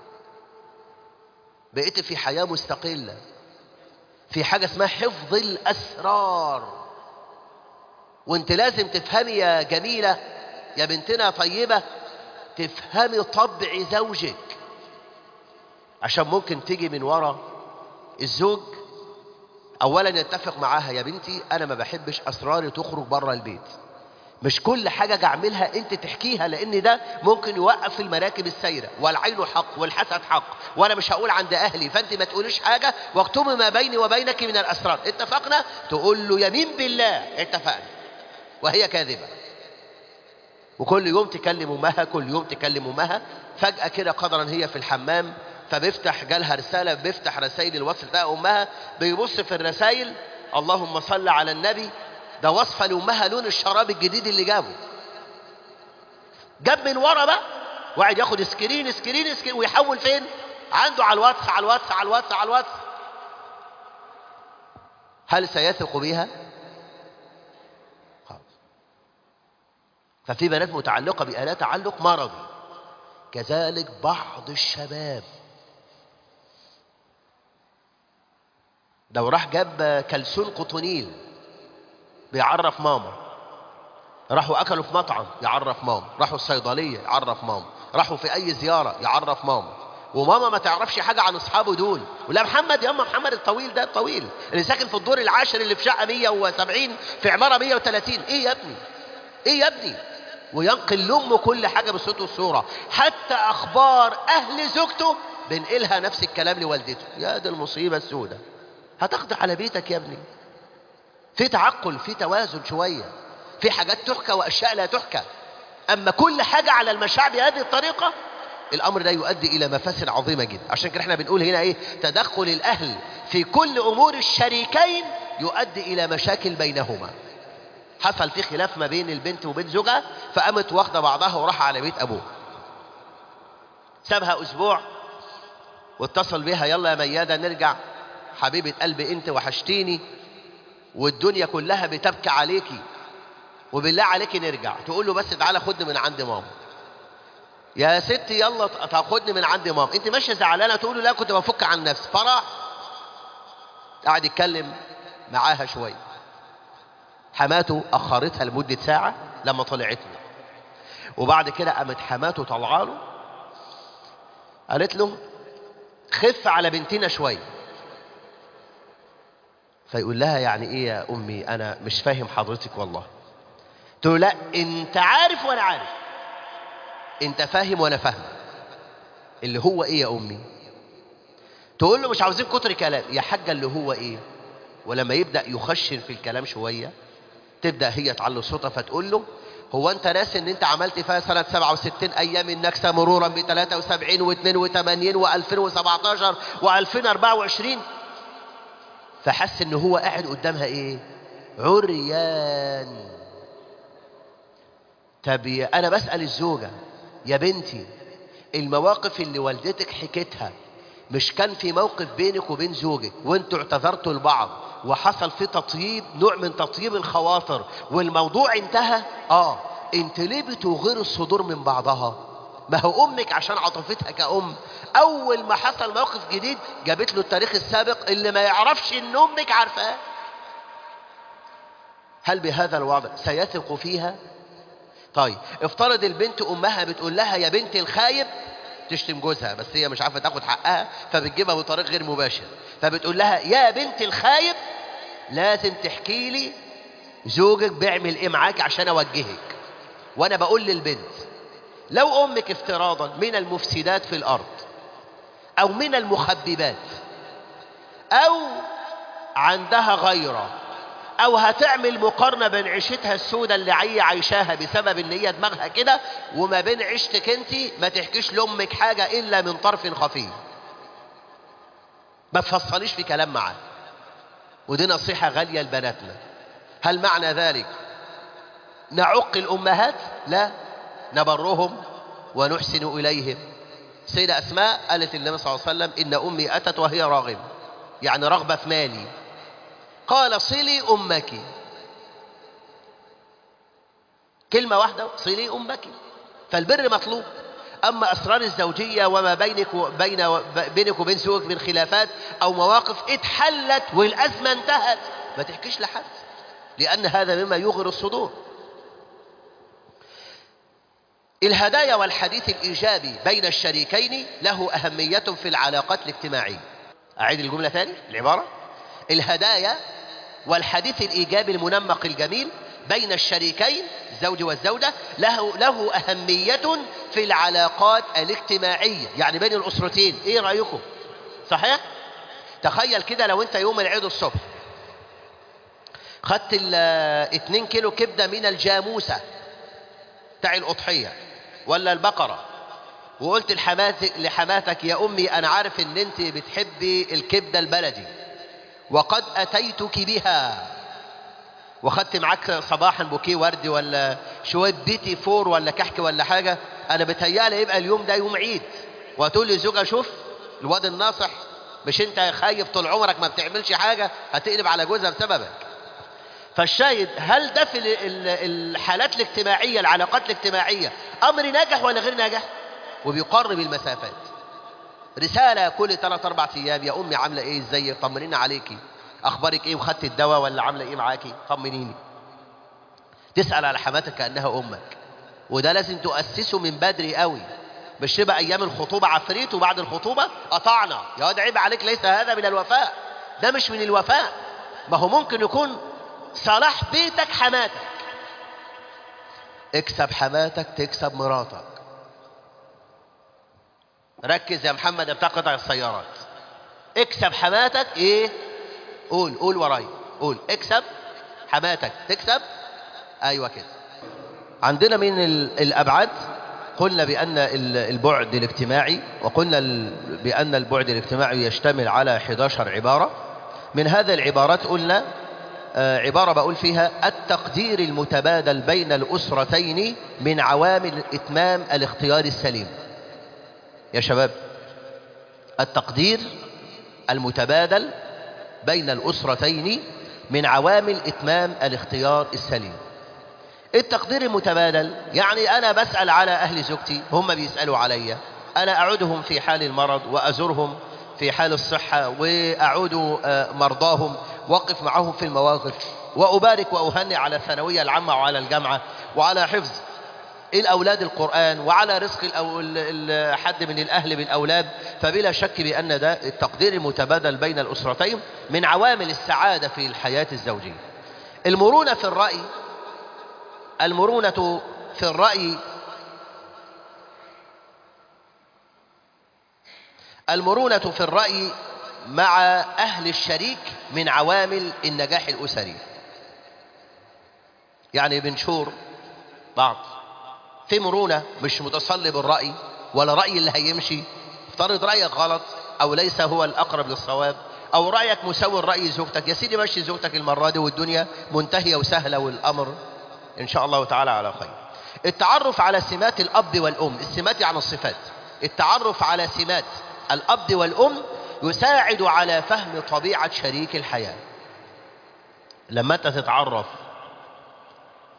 بقيت في حياة مستقلة في حاجة اسمها حفظ الأسرار وانت لازم تفهمي يا جميلة يا بنتنا طيبة تفهمي طبع زوجك عشان ممكن تيجي من ورا الزوج اولا يتفق معاها يا بنتي انا ما بحبش اسراري تخرج بره البيت مش كل حاجة اعملها انت تحكيها لان ده ممكن يوقف المراكب السايرة والعين حق والحسد حق وانا مش هقول عند اهلي فانت ما تقوليش حاجة واكتمي ما بيني وبينك من الاسرار اتفقنا تقول له يمين بالله اتفقنا وهي كاذبة وكل يوم تكلم امها كل يوم تكلم امها فجأة كده قدرا هي في الحمام فبيفتح جالها رسالة بيفتح رسائل الواتس بتاع امها بيبص في الرسائل اللهم صل على النبي ده وصفة لأمها لون الشراب الجديد اللي جابه جاب من ورا بقى وقعد ياخد سكرين سكرين سكرين ويحول فين عنده على الواتس على الواتس على الواتس على الواتس هل سيثق بها خلاص ففي بنات متعلقة بآلات تعلق مرضي كذلك بعض الشباب لو راح جاب كلسون قطنيل بيعرف ماما راحوا اكلوا في مطعم يعرف ماما راحوا الصيدليه يعرف ماما راحوا في اي زياره يعرف ماما وماما ما تعرفش حاجه عن اصحابه دول ولا محمد يا اما محمد الطويل ده الطويل اللي ساكن في الدور العاشر اللي في شقه 170 في عماره 130 ايه يا ابني ايه يا ابني وينقل لامه كل حاجه بالصوت والصوره حتى اخبار اهل زوجته بنقلها نفس الكلام لوالدته يا دي المصيبه السوداء هتقضي على بيتك يا ابني في تعقل في توازن شوية في حاجات تحكى وأشياء لا تحكى أما كل حاجة على المشاع بهذه الطريقة الأمر ده يؤدي إلى مفاسد عظيمة جدا عشان كده احنا بنقول هنا إيه تدخل الأهل في كل أمور الشريكين يؤدي إلى مشاكل بينهما حصل في خلاف ما بين البنت وبين زوجها فقامت واخدة بعضها وراح على بيت أبوه سابها أسبوع واتصل بها يلا يا ميادة نرجع حبيبة قلبي أنت وحشتيني والدنيا كلها بتبكي عليكي وبالله عليكي نرجع تقول له بس تعالى خدني من عند ماما يا ستي يلا تاخدني من عند ماما انت ماشيه زعلانه تقول له لا كنت بفك عن نفسي فراح قعد يتكلم معاها شويه حماته اخرتها لمده ساعه لما طلعت له وبعد كده قامت حماته طالعه له قالت له خف على بنتنا شويه فيقول لها يعني ايه يا امي انا مش فاهم حضرتك والله تقول لا انت عارف وانا عارف انت فاهم وانا فاهم اللي هو ايه يا امي تقول له مش عاوزين كتر كلام يا حاجه اللي هو ايه ولما يبدا يخشن في الكلام شويه تبدا هي تعلي صوتها فتقول له هو انت ناسي ان انت عملت فيها سنه 67 ايام النكسه مرورا ب 73 و82 و2017 و2024 فحس ان هو قاعد قدامها ايه عريان طب انا بسال الزوجه يا بنتي المواقف اللي والدتك حكيتها مش كان في موقف بينك وبين زوجك وانتوا اعتذرتوا لبعض وحصل في تطييب نوع من تطييب الخواطر والموضوع انتهى اه انت ليه بتغير الصدور من بعضها ما هو امك عشان عاطفتها كأم اول ما حصل موقف جديد جابت له التاريخ السابق اللي ما يعرفش ان امك عارفاه هل بهذا الوضع سيثق فيها طيب افترض البنت امها بتقول لها يا بنت الخايب تشتم جوزها بس هي مش عارفه تاخد حقها فبتجيبها بطريق غير مباشر فبتقول لها يا بنت الخايب لازم تحكي لي زوجك بيعمل ايه معاك عشان اوجهك وانا بقول للبنت لو امك افتراضا من المفسدات في الارض او من المخببات او عندها غيره او هتعمل مقارنه بين عيشتها السوداء اللي هي عايشاها بسبب ان هي دماغها كده وما بين عيشتك انت ما تحكيش لامك حاجه الا من طرف خفي ما تفصليش في كلام معاه ودي نصيحه غاليه لبناتنا هل معنى ذلك نعق الامهات لا نبرهم ونحسن اليهم سيدة أسماء قالت النبي صلى الله عليه وسلم إن أمي أتت وهي راغبة يعني رغبة في مالي قال صلي أمك كلمة واحدة صلي أمك فالبر مطلوب أما أسرار الزوجية وما بينك وبين بينك وبين زوجك من خلافات أو مواقف اتحلت والأزمة انتهت ما تحكيش لحد لأن هذا مما يغر الصدور الهدايا والحديث الإيجابي بين الشريكين له أهمية في العلاقات الاجتماعية أعيد الجملة ثاني العبارة الهدايا والحديث الإيجابي المنمق الجميل بين الشريكين الزوج والزوجة له, له أهمية في العلاقات الاجتماعية يعني بين الأسرتين إيه رأيكم صحيح تخيل كده لو أنت يوم العيد الصبح خدت ال 2 كيلو كبدة من الجاموسة بتاع الأضحية ولا البقرة وقلت لحماتك, لحماتك يا أمي أنا عارف إن أنت بتحبي الكبدة البلدي وقد أتيتك بها وخدت معاك صباحا بوكيه وردي ولا شوية بيتي فور ولا كحك ولا حاجة أنا بتهيألي يبقى اليوم ده يوم عيد وتقول لي زوجة شوف الواد الناصح مش أنت خايف طول عمرك ما بتعملش حاجة هتقلب على جوزها بسببك فالشاهد هل ده في الحالات الاجتماعية العلاقات الاجتماعية أمر ناجح ولا غير ناجح وبيقرب المسافات رسالة كل 3 4 أيام يا أمي عاملة إيه إزاي طمنينا عليكي أخبارك إيه وخدت الدواء ولا عاملة إيه معاكي طمنيني تسأل على حماتك كأنها أمك وده لازم تؤسسه من بدري قوي مش تبقى أيام الخطوبة عفريت وبعد الخطوبة قطعنا يا واد عيب عليك ليس هذا من الوفاء ده مش من الوفاء ما هو ممكن يكون صلاح بيتك حماتك اكسب حماتك تكسب مراتك ركز يا محمد بتاع قطع السيارات اكسب حماتك ايه قول قول وراي قول اكسب حماتك تكسب ايوه كده عندنا من الابعاد قلنا بان البعد الاجتماعي وقلنا بان البعد الاجتماعي يشتمل على 11 عباره من هذه العبارات قلنا عبارة بقول فيها التقدير المتبادل بين الأسرتين من عوامل إتمام الاختيار السليم يا شباب التقدير المتبادل بين الأسرتين من عوامل إتمام الاختيار السليم التقدير المتبادل يعني أنا بسأل على أهل زوجتي هم بيسألوا علي أنا أعودهم في حال المرض وأزورهم في حال الصحة وأعود مرضاهم وقف معهم في المواقف وأبارك وأهنئ على الثانوية العامة وعلى الجامعة وعلى حفظ الأولاد القرآن وعلى رزق حد من الأهل بالأولاد فبلا شك بأن ده التقدير المتبادل بين الأسرتين من عوامل السعادة في الحياة الزوجية المرونة في الرأي المرونة في الرأي المرونة في الرأي مع أهل الشريك من عوامل النجاح الأسري يعني بنشور بعض في مرونة مش متصلب الرأي ولا رأي اللي هيمشي افترض رأيك غلط أو ليس هو الأقرب للصواب أو رأيك مساوي رأي زوجتك يا سيدي مشي زوجتك المرة دي والدنيا منتهية وسهلة والأمر إن شاء الله تعالى على خير التعرف على سمات الأب والأم السمات يعني الصفات التعرف على سمات الأب والأم يساعد على فهم طبيعة شريك الحياة لما أنت تتعرف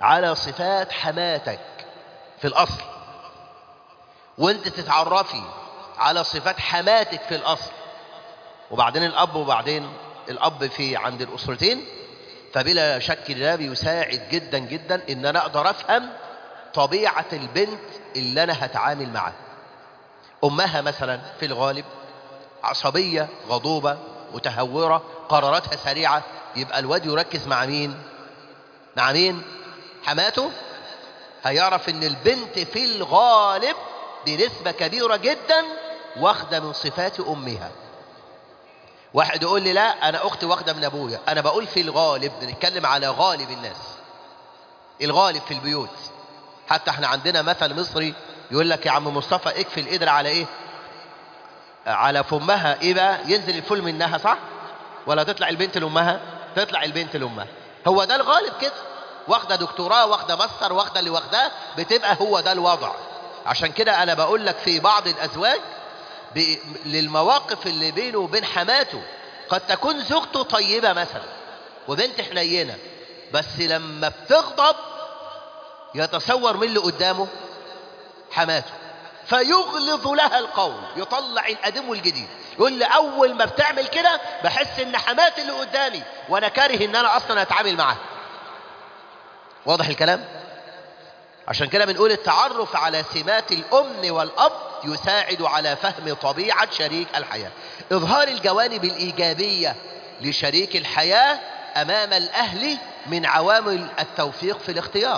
على صفات حماتك في الأصل وانت تتعرفي على صفات حماتك في الأصل وبعدين الأب وبعدين الأب في عند الأسرتين فبلا شك ده بيساعد جدا جدا ان انا اقدر افهم طبيعة البنت اللي انا هتعامل معاها امها مثلا في الغالب عصبية غضوبة متهورة قراراتها سريعة يبقى الواد يركز مع مين مع مين حماته هيعرف ان البنت في الغالب بنسبة كبيرة جدا واخدة من صفات امها واحد يقول لي لا انا اختي واخده من ابويا انا بقول في الغالب بنتكلم على غالب الناس الغالب في البيوت حتى احنا عندنا مثل مصري يقول لك يا عم مصطفى اكفي القدر على ايه على فمها ايه بقى ينزل الفول منها صح ولا تطلع البنت لامها تطلع البنت لامها هو ده الغالب كده واخده دكتوراه واخده ماستر واخده اللي واخداه بتبقى هو ده الوضع عشان كده انا بقول لك في بعض الازواج ب... للمواقف اللي بينه وبين حماته قد تكون زوجته طيبة مثلا وبنت حنينة بس لما بتغضب يتصور من اللي قدامه حماته فيغلظ لها القول يطلع القديم والجديد يقول لي اول ما بتعمل كده بحس ان حماتي اللي قدامي وانا كاره ان انا اصلا اتعامل معاها واضح الكلام عشان كده بنقول التعرف على سمات الام والاب يساعد على فهم طبيعة شريك الحياة إظهار الجوانب الإيجابية لشريك الحياة أمام الأهل من عوامل التوفيق في الاختيار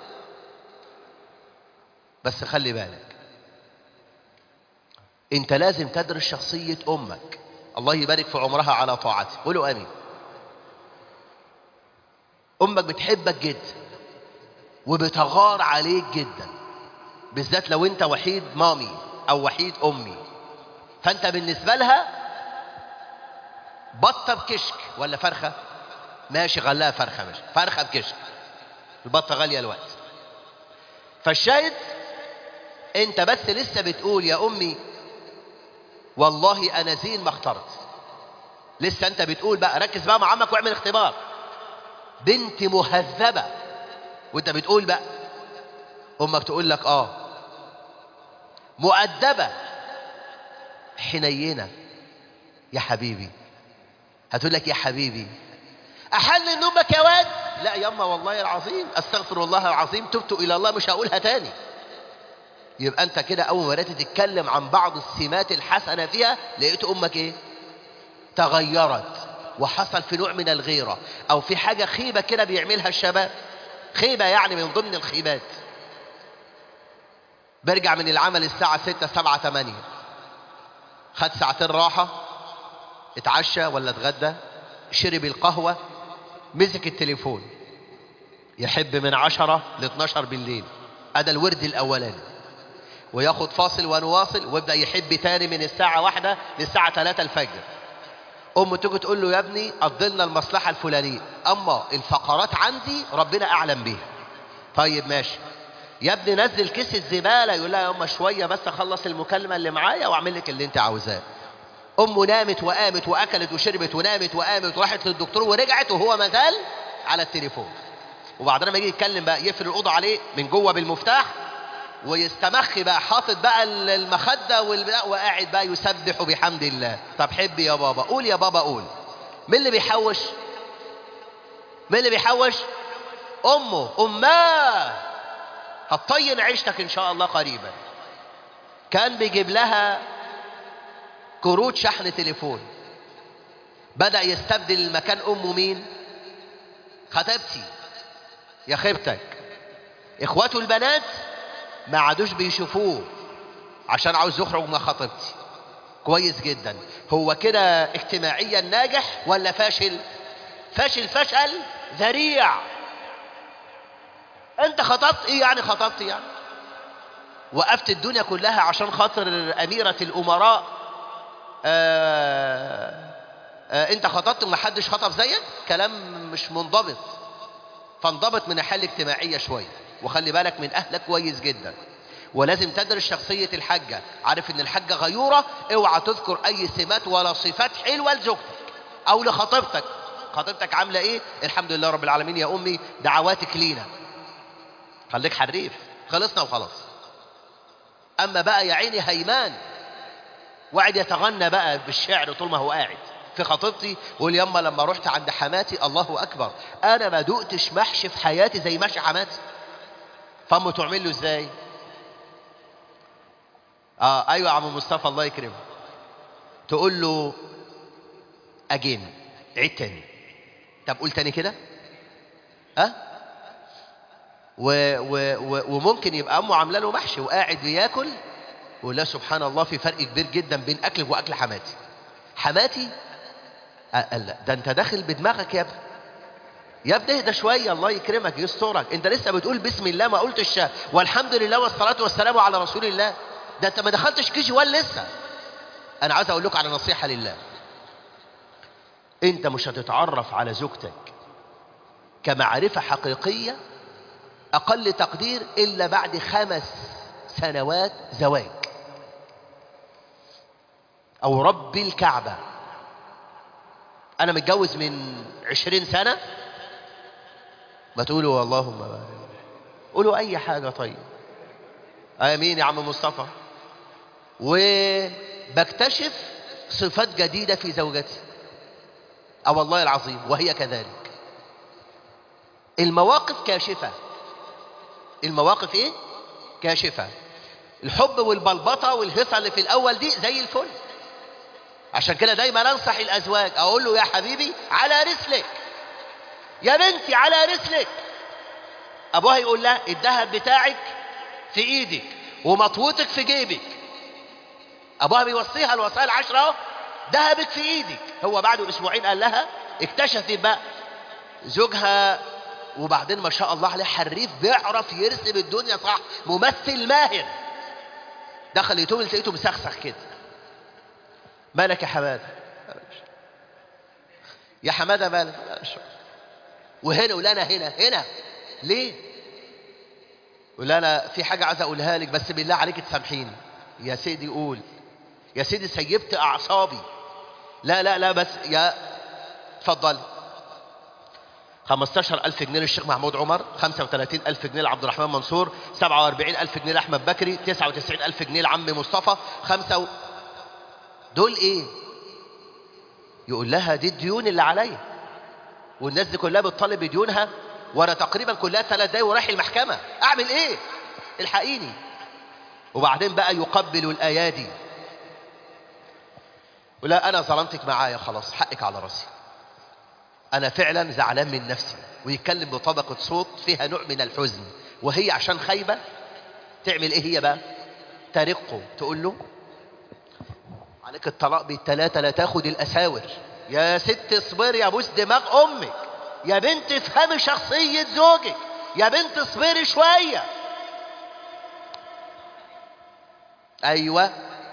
بس خلي بالك انت لازم تدرس شخصية أمك الله يبارك في عمرها على طاعته قولوا أمين أمك بتحبك جدا وبتغار عليك جدا بالذات لو انت وحيد مامي او وحيد امي فانت بالنسبه لها بطه بكشك ولا فرخه ماشي غلاها فرخه ماشي فرخه بكشك البطه غاليه الوقت فالشاهد انت بس لسه بتقول يا امي والله انا زين ما اخترت لسه انت بتقول بقى ركز بقى مع عمك واعمل اختبار بنت مهذبه وانت بتقول بقى امك تقول لك اه مؤدبة حنينة يا حبيبي هتقول لك يا حبيبي أحل نومك يا واد لا يما والله العظيم أستغفر الله العظيم تبت إلى الله مش هقولها تاني يبقى أنت كده أول ما بدأت تتكلم عن بعض السمات الحسنة فيها لقيت أمك إيه تغيرت وحصل في نوع من الغيرة أو في حاجة خيبة كده بيعملها الشباب خيبة يعني من ضمن الخيبات برجع من العمل الساعة ستة سبعة تمانية خد ساعتين راحة اتعشى ولا اتغدى شرب القهوة مسك التليفون يحب من عشرة ل 12 بالليل هذا الورد الأولاني وياخد فاصل ونواصل ويبدأ يحب تاني من الساعة واحدة للساعة 3 الفجر أمه تيجي تقول له يا ابني قضلنا المصلحة الفلانية أما الفقرات عندي ربنا أعلم بيها طيب ماشي يا ابني نزل كيس الزبالة يقول لها يا أم شوية بس أخلص المكالمة اللي معايا وأعمل لك اللي أنت عاوزاه أمه نامت وقامت وأكلت وشربت ونامت وقامت وراحت للدكتور ورجعت وهو ما زال على التليفون وبعدين لما يجي يتكلم بقى يقفل الأوضة عليه من جوه بالمفتاح ويستمخ بقى حاطط بقى المخدة والبتاع وقاعد بقى يسبح بحمد الله طب حب يا بابا قول يا بابا قول مين اللي بيحوش مين اللي بيحوش أمه أماه هتطين عيشتك إن شاء الله قريبا كان بيجيب لها كروت شحن تليفون بدأ يستبدل مكان أمه مين خطيبتي يا خيبتك إخواته البنات ما عادوش بيشوفوه عشان عاوز يخرج مع خطيبتي كويس جدا هو كده اجتماعيا ناجح ولا فاشل فاشل فشل ذريع انت خطبت ايه يعني خطبت يعني وقفت الدنيا كلها عشان خاطر أميرة الأمراء آآ آآ انت خطبت وما حدش خطب زيك كلام مش منضبط فانضبط من الحالة الاجتماعية شوية وخلي بالك من أهلك كويس جدا ولازم تدرس شخصية الحاجة عارف ان الحاجة غيورة اوعى تذكر اي سمات ولا صفات حلوة لزوجتك او لخطيبتك خطيبتك عاملة ايه الحمد لله رب العالمين يا امي دعواتك لينا خليك حريف خلصنا وخلاص اما بقى يا عيني هيمان وقعد يتغنى بقى بالشعر طول ما هو قاعد في خطيبتي يقول ياما لما رحت عند حماتي الله اكبر انا ما دقتش محشي في حياتي زي محشي حماتي فامه تعمل له ازاي اه ايوه يا عم مصطفى الله يكرمه تقول له اجين عيد تاني طب قول تاني كده ها و و و وممكن يبقى امه عامله له محشي وقاعد بياكل ولا سبحان الله في فرق كبير جدا بين اكلك واكل حماتي حماتي قال لا ده انت داخل بدماغك يا ابني يا ابني اهدى شويه الله يكرمك يسترك انت لسه بتقول بسم الله ما قلتش والحمد لله والصلاه والسلام على رسول الله ده انت ما دخلتش كي جي وان لسه انا عايز اقول لكم على نصيحه لله انت مش هتتعرف على زوجتك كمعرفه حقيقيه اقل تقدير الا بعد خمس سنوات زواج او رب الكعبه انا متجوز من عشرين سنه ما تقولوا اللهم بارك قولوا اي حاجه طيب امين يا عم مصطفى وبكتشف صفات جديده في زوجتي اه والله العظيم وهي كذلك المواقف كاشفه المواقف ايه كاشفه الحب والبلبطه والهيصه اللي في الاول دي زي الفل عشان كده دايما انصح الازواج اقول له يا حبيبي على رسلك يا بنتي على رسلك ابوها يقول لها الذهب بتاعك في ايدك ومطوتك في جيبك ابوها بيوصيها الوصايا العشره اهو ذهبك في ايدك هو بعد اسبوعين قال لها اكتشفت بقى زوجها وبعدين ما شاء الله عليه حريف بيعرف يرسم الدنيا صح ممثل ماهر دخل يتوب لقيته مسخسخ كده مالك يا حماده يا حماده مالك وهنا ولا انا هنا هنا ليه ولا انا في حاجه عايز اقولها لك بس بالله عليك تسامحيني يا سيدي قول يا سيدي سيبت اعصابي لا لا لا بس يا اتفضل 15000 جنيه للشيخ محمود عمر 35000 جنيه لعبد الرحمن منصور 47000 جنيه لاحمد بكري 99000 جنيه لعم مصطفى خمسة و... دول ايه يقول لها دي الديون اللي عليا والناس دي كلها بتطالب بديونها وانا تقريبا كلها ثلاث دقايق ورايح المحكمه اعمل ايه الحقيني وبعدين بقى يقبل الايادي ولا انا ظلمتك معايا خلاص حقك على راسي انا فعلا زعلان من نفسي ويتكلم بطبقه صوت فيها نوع من الحزن وهي عشان خايبه تعمل ايه هي بقى ترقه تقول له عليك الطلاق بالثلاثه لا تاخد الاساور يا ست اصبري يا بوس دماغ امك يا بنت افهمي شخصيه زوجك يا بنت اصبري شويه ايوه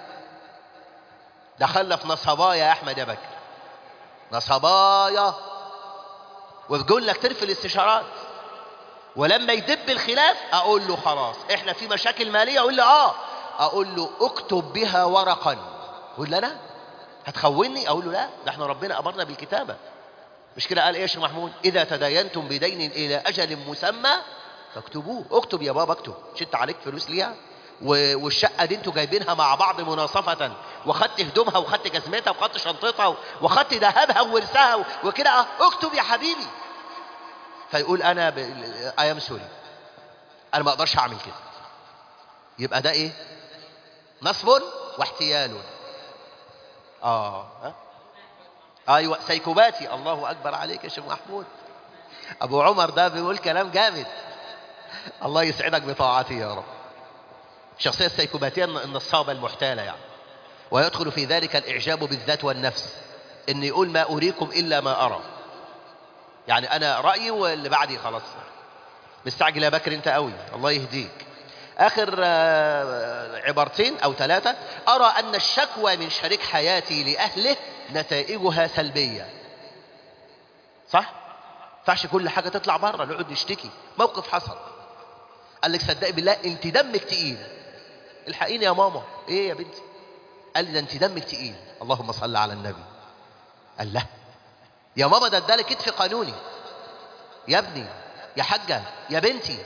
دخلنا في نصبايا يا احمد يا بكر نصبايا وبقول لك ترفي الاستشارات ولما يدب الخلاف اقول له خلاص احنا في مشاكل ماليه اقول له اه اقول له اكتب بها ورقا يقول لي انا هتخوني اقول له لا ده احنا ربنا امرنا بالكتابه مش كده قال ايه يا شيخ محمود اذا تداينتم بدين الى اجل مسمى فاكتبوه اكتب يا بابا اكتب مش انت عليك فلوس ليها والشقه دي انتوا جايبينها مع بعض مناصفه وخدت هدومها وخدت جزمتها وخدت شنطتها وخدت ذهبها وورثها وكده اه اكتب يا حبيبي فيقول انا ب... اي ام سوري انا ما اقدرش اعمل كده يبقى ده ايه نصب واحتيال اه ها؟ ايوه سيكوباتي الله اكبر عليك يا شيخ محمود ابو عمر ده بيقول كلام جامد الله يسعدك بطاعته يا رب الشخصيه السيكوباتيه النصابه المحتاله يعني ويدخل في ذلك الاعجاب بالذات والنفس ان يقول ما اريكم الا ما ارى يعني انا رايي واللي بعدي خلاص مستعجل يا بكر انت قوي الله يهديك اخر عبارتين او ثلاثه ارى ان الشكوى من شريك حياتي لاهله نتائجها سلبيه صح ينفعش كل حاجه تطلع بره نقعد نشتكي موقف حصل قال لك صدقي بالله انت دمك تقيل الحقيني يا ماما ايه يا بنتي قال لي ده انت دمك تقيل اللهم صل على النبي قال لا يا ماما ده ادالك كتف قانوني يا ابني يا حاجه يا بنتي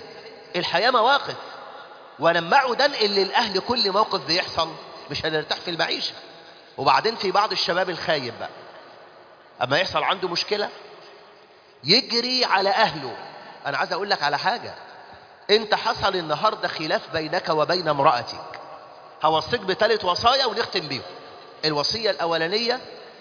الحياة مواقف ولما ده اللي الأهل كل موقف بيحصل مش هنرتاح في المعيشة وبعدين في بعض الشباب الخايب بقى أما يحصل عنده مشكلة يجري على أهله أنا عايز أقول لك على حاجة أنت حصل النهاردة خلاف بينك وبين امرأتك هوصيك بثلاث وصايا ونختم بيهم الوصية الأولانية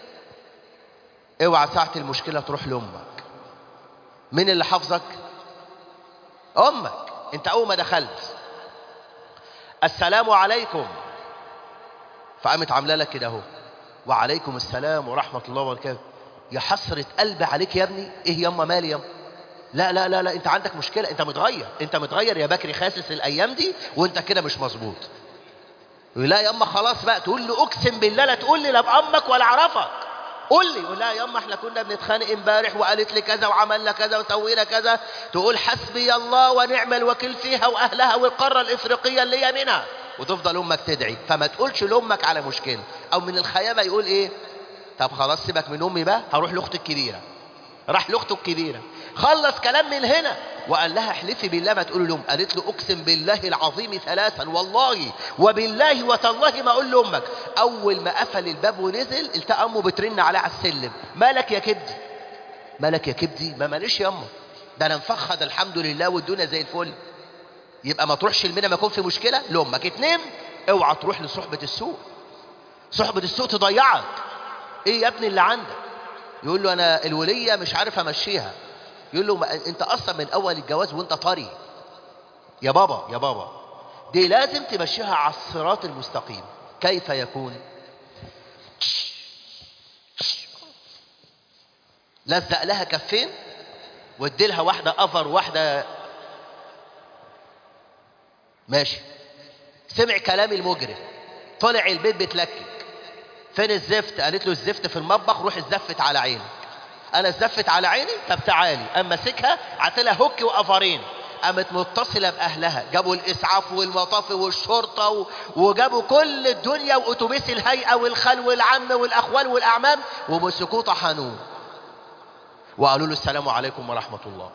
اوعى ساعة المشكلة تروح لأمك مين اللي حافظك أمك أنت أول ما دخلت السلام عليكم فقامت عامله لك كده اهو وعليكم السلام ورحمة الله وبركاته يا حسرة قلب عليك يا ابني ايه ياما مالي ياما لا لا لا لا انت عندك مشكلة انت متغير انت متغير يا بكري خاسس الايام دي وانت كده مش مظبوط لا ياما خلاص بقى تقول له اقسم بالله لا تقول لي لا بامك ولا اعرفك قول لي يقول لا ياما احنا كنا بنتخانق امبارح وقالت لي كذا وعملنا كذا وسوينا كذا تقول حسبي الله ونعم الوكيل فيها واهلها والقاره الافريقيه اللي هي منها وتفضل امك تدعي فما تقولش لامك على مشكله او من الخيابه يقول ايه طب خلاص سيبك من امي بقى هروح لاختي الكبيره راح لاخته الكبيره خلص كلام من هنا وقال لها احلفي بالله ما تقولي لهم قالت له اقسم بالله العظيم ثلاثا والله وبالله وتالله ما اقول لامك اول ما قفل الباب ونزل التقى امه بترن عليه على السلم مالك يا كبدي مالك يا كبدي ما ماليش يا امه ده انا مفخد الحمد لله والدنيا زي الفل يبقى ما تروحش المنى ما يكون في مشكله لامك اتنين اوعى تروح لصحبه السوء صحبه السوء تضيعك ايه يا ابني اللي عندك يقول له انا الوليه مش عارف امشيها يقول له ما انت اصلا من اول الجواز وانت طري يا بابا يا بابا دي لازم تمشيها على الصراط المستقيم كيف يكون لزق لها كفين وادي لها واحده افر واحده ماشي سمع كلام المجرم طلع البيت بتلكك فين الزفت قالت له الزفت في المطبخ روح الزفت على عينك انا الزفت على عيني طب تعالي اما مسكها عطلها هوك وقفرين قامت متصلة بأهلها جابوا الإسعاف والمطاف والشرطة و... وجابوا كل الدنيا وأتوبيس الهيئة والخال والعم والأخوال والأعمام ومسكوه طحنوه وقالوا له السلام عليكم ورحمة الله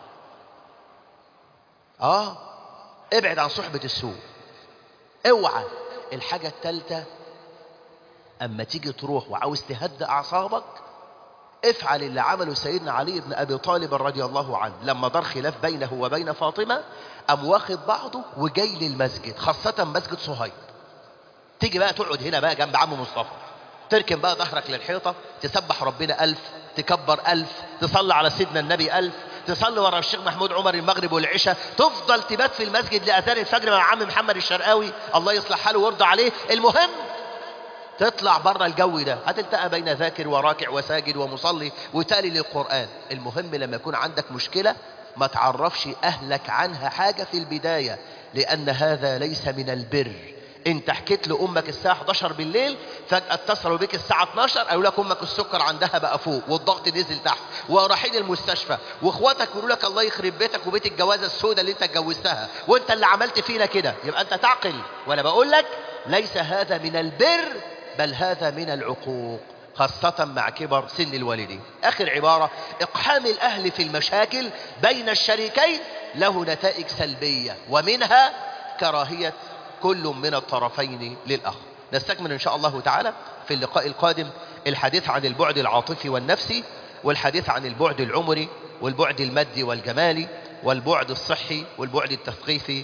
آه ابعد عن صحبة السوء اوعى الحاجة التالتة اما تيجي تروح وعاوز تهدى اعصابك افعل اللي عمله سيدنا علي بن ابي طالب رضي الله عنه لما دار خلاف بينه وبين فاطمه قام واخد بعضه وجاي للمسجد خاصه مسجد صهيب تيجي بقى تقعد هنا بقى جنب عم مصطفى تركن بقى ظهرك للحيطه تسبح ربنا ألف تكبر ألف تصلي على سيدنا النبي ألف تصلي ورا الشيخ محمود عمر المغرب والعشاء تفضل تبات في المسجد لأذان الفجر مع عم محمد الشرقاوي الله يصلح حاله ويرضى عليه المهم تطلع بره الجو ده هتلتقى بين ذاكر وراكع وساجد ومصلي وتالي للقرآن المهم لما يكون عندك مشكلة ما تعرفش أهلك عنها حاجة في البداية لأن هذا ليس من البر انت حكيت لأمك الساعة 11 بالليل فجأة اتصلوا بك الساعة 12 قالوا لك أمك السكر عندها بقى فوق والضغط نزل تحت ورايحين المستشفى واخواتك يقولوا لك الله يخرب بيتك وبيت الجوازة السوداء اللي انت اتجوزتها وانت اللي عملت فينا كده يبقى انت تعقل وانا بقول لك ليس هذا من البر بل هذا من العقوق خاصة مع كبر سن الوالدين آخر عبارة إقحام الأهل في المشاكل بين الشريكين له نتائج سلبية ومنها كراهية كل من الطرفين للأخ نستكمل إن شاء الله تعالى في اللقاء القادم الحديث عن البعد العاطفي والنفسي والحديث عن البعد العمري والبعد المادي والجمالي والبعد الصحي والبعد التثقيفي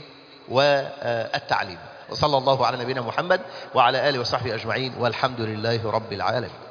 والتعليم وصلى الله على نبينا محمد وعلى آله وصحبه أجمعين والحمد لله رب العالمين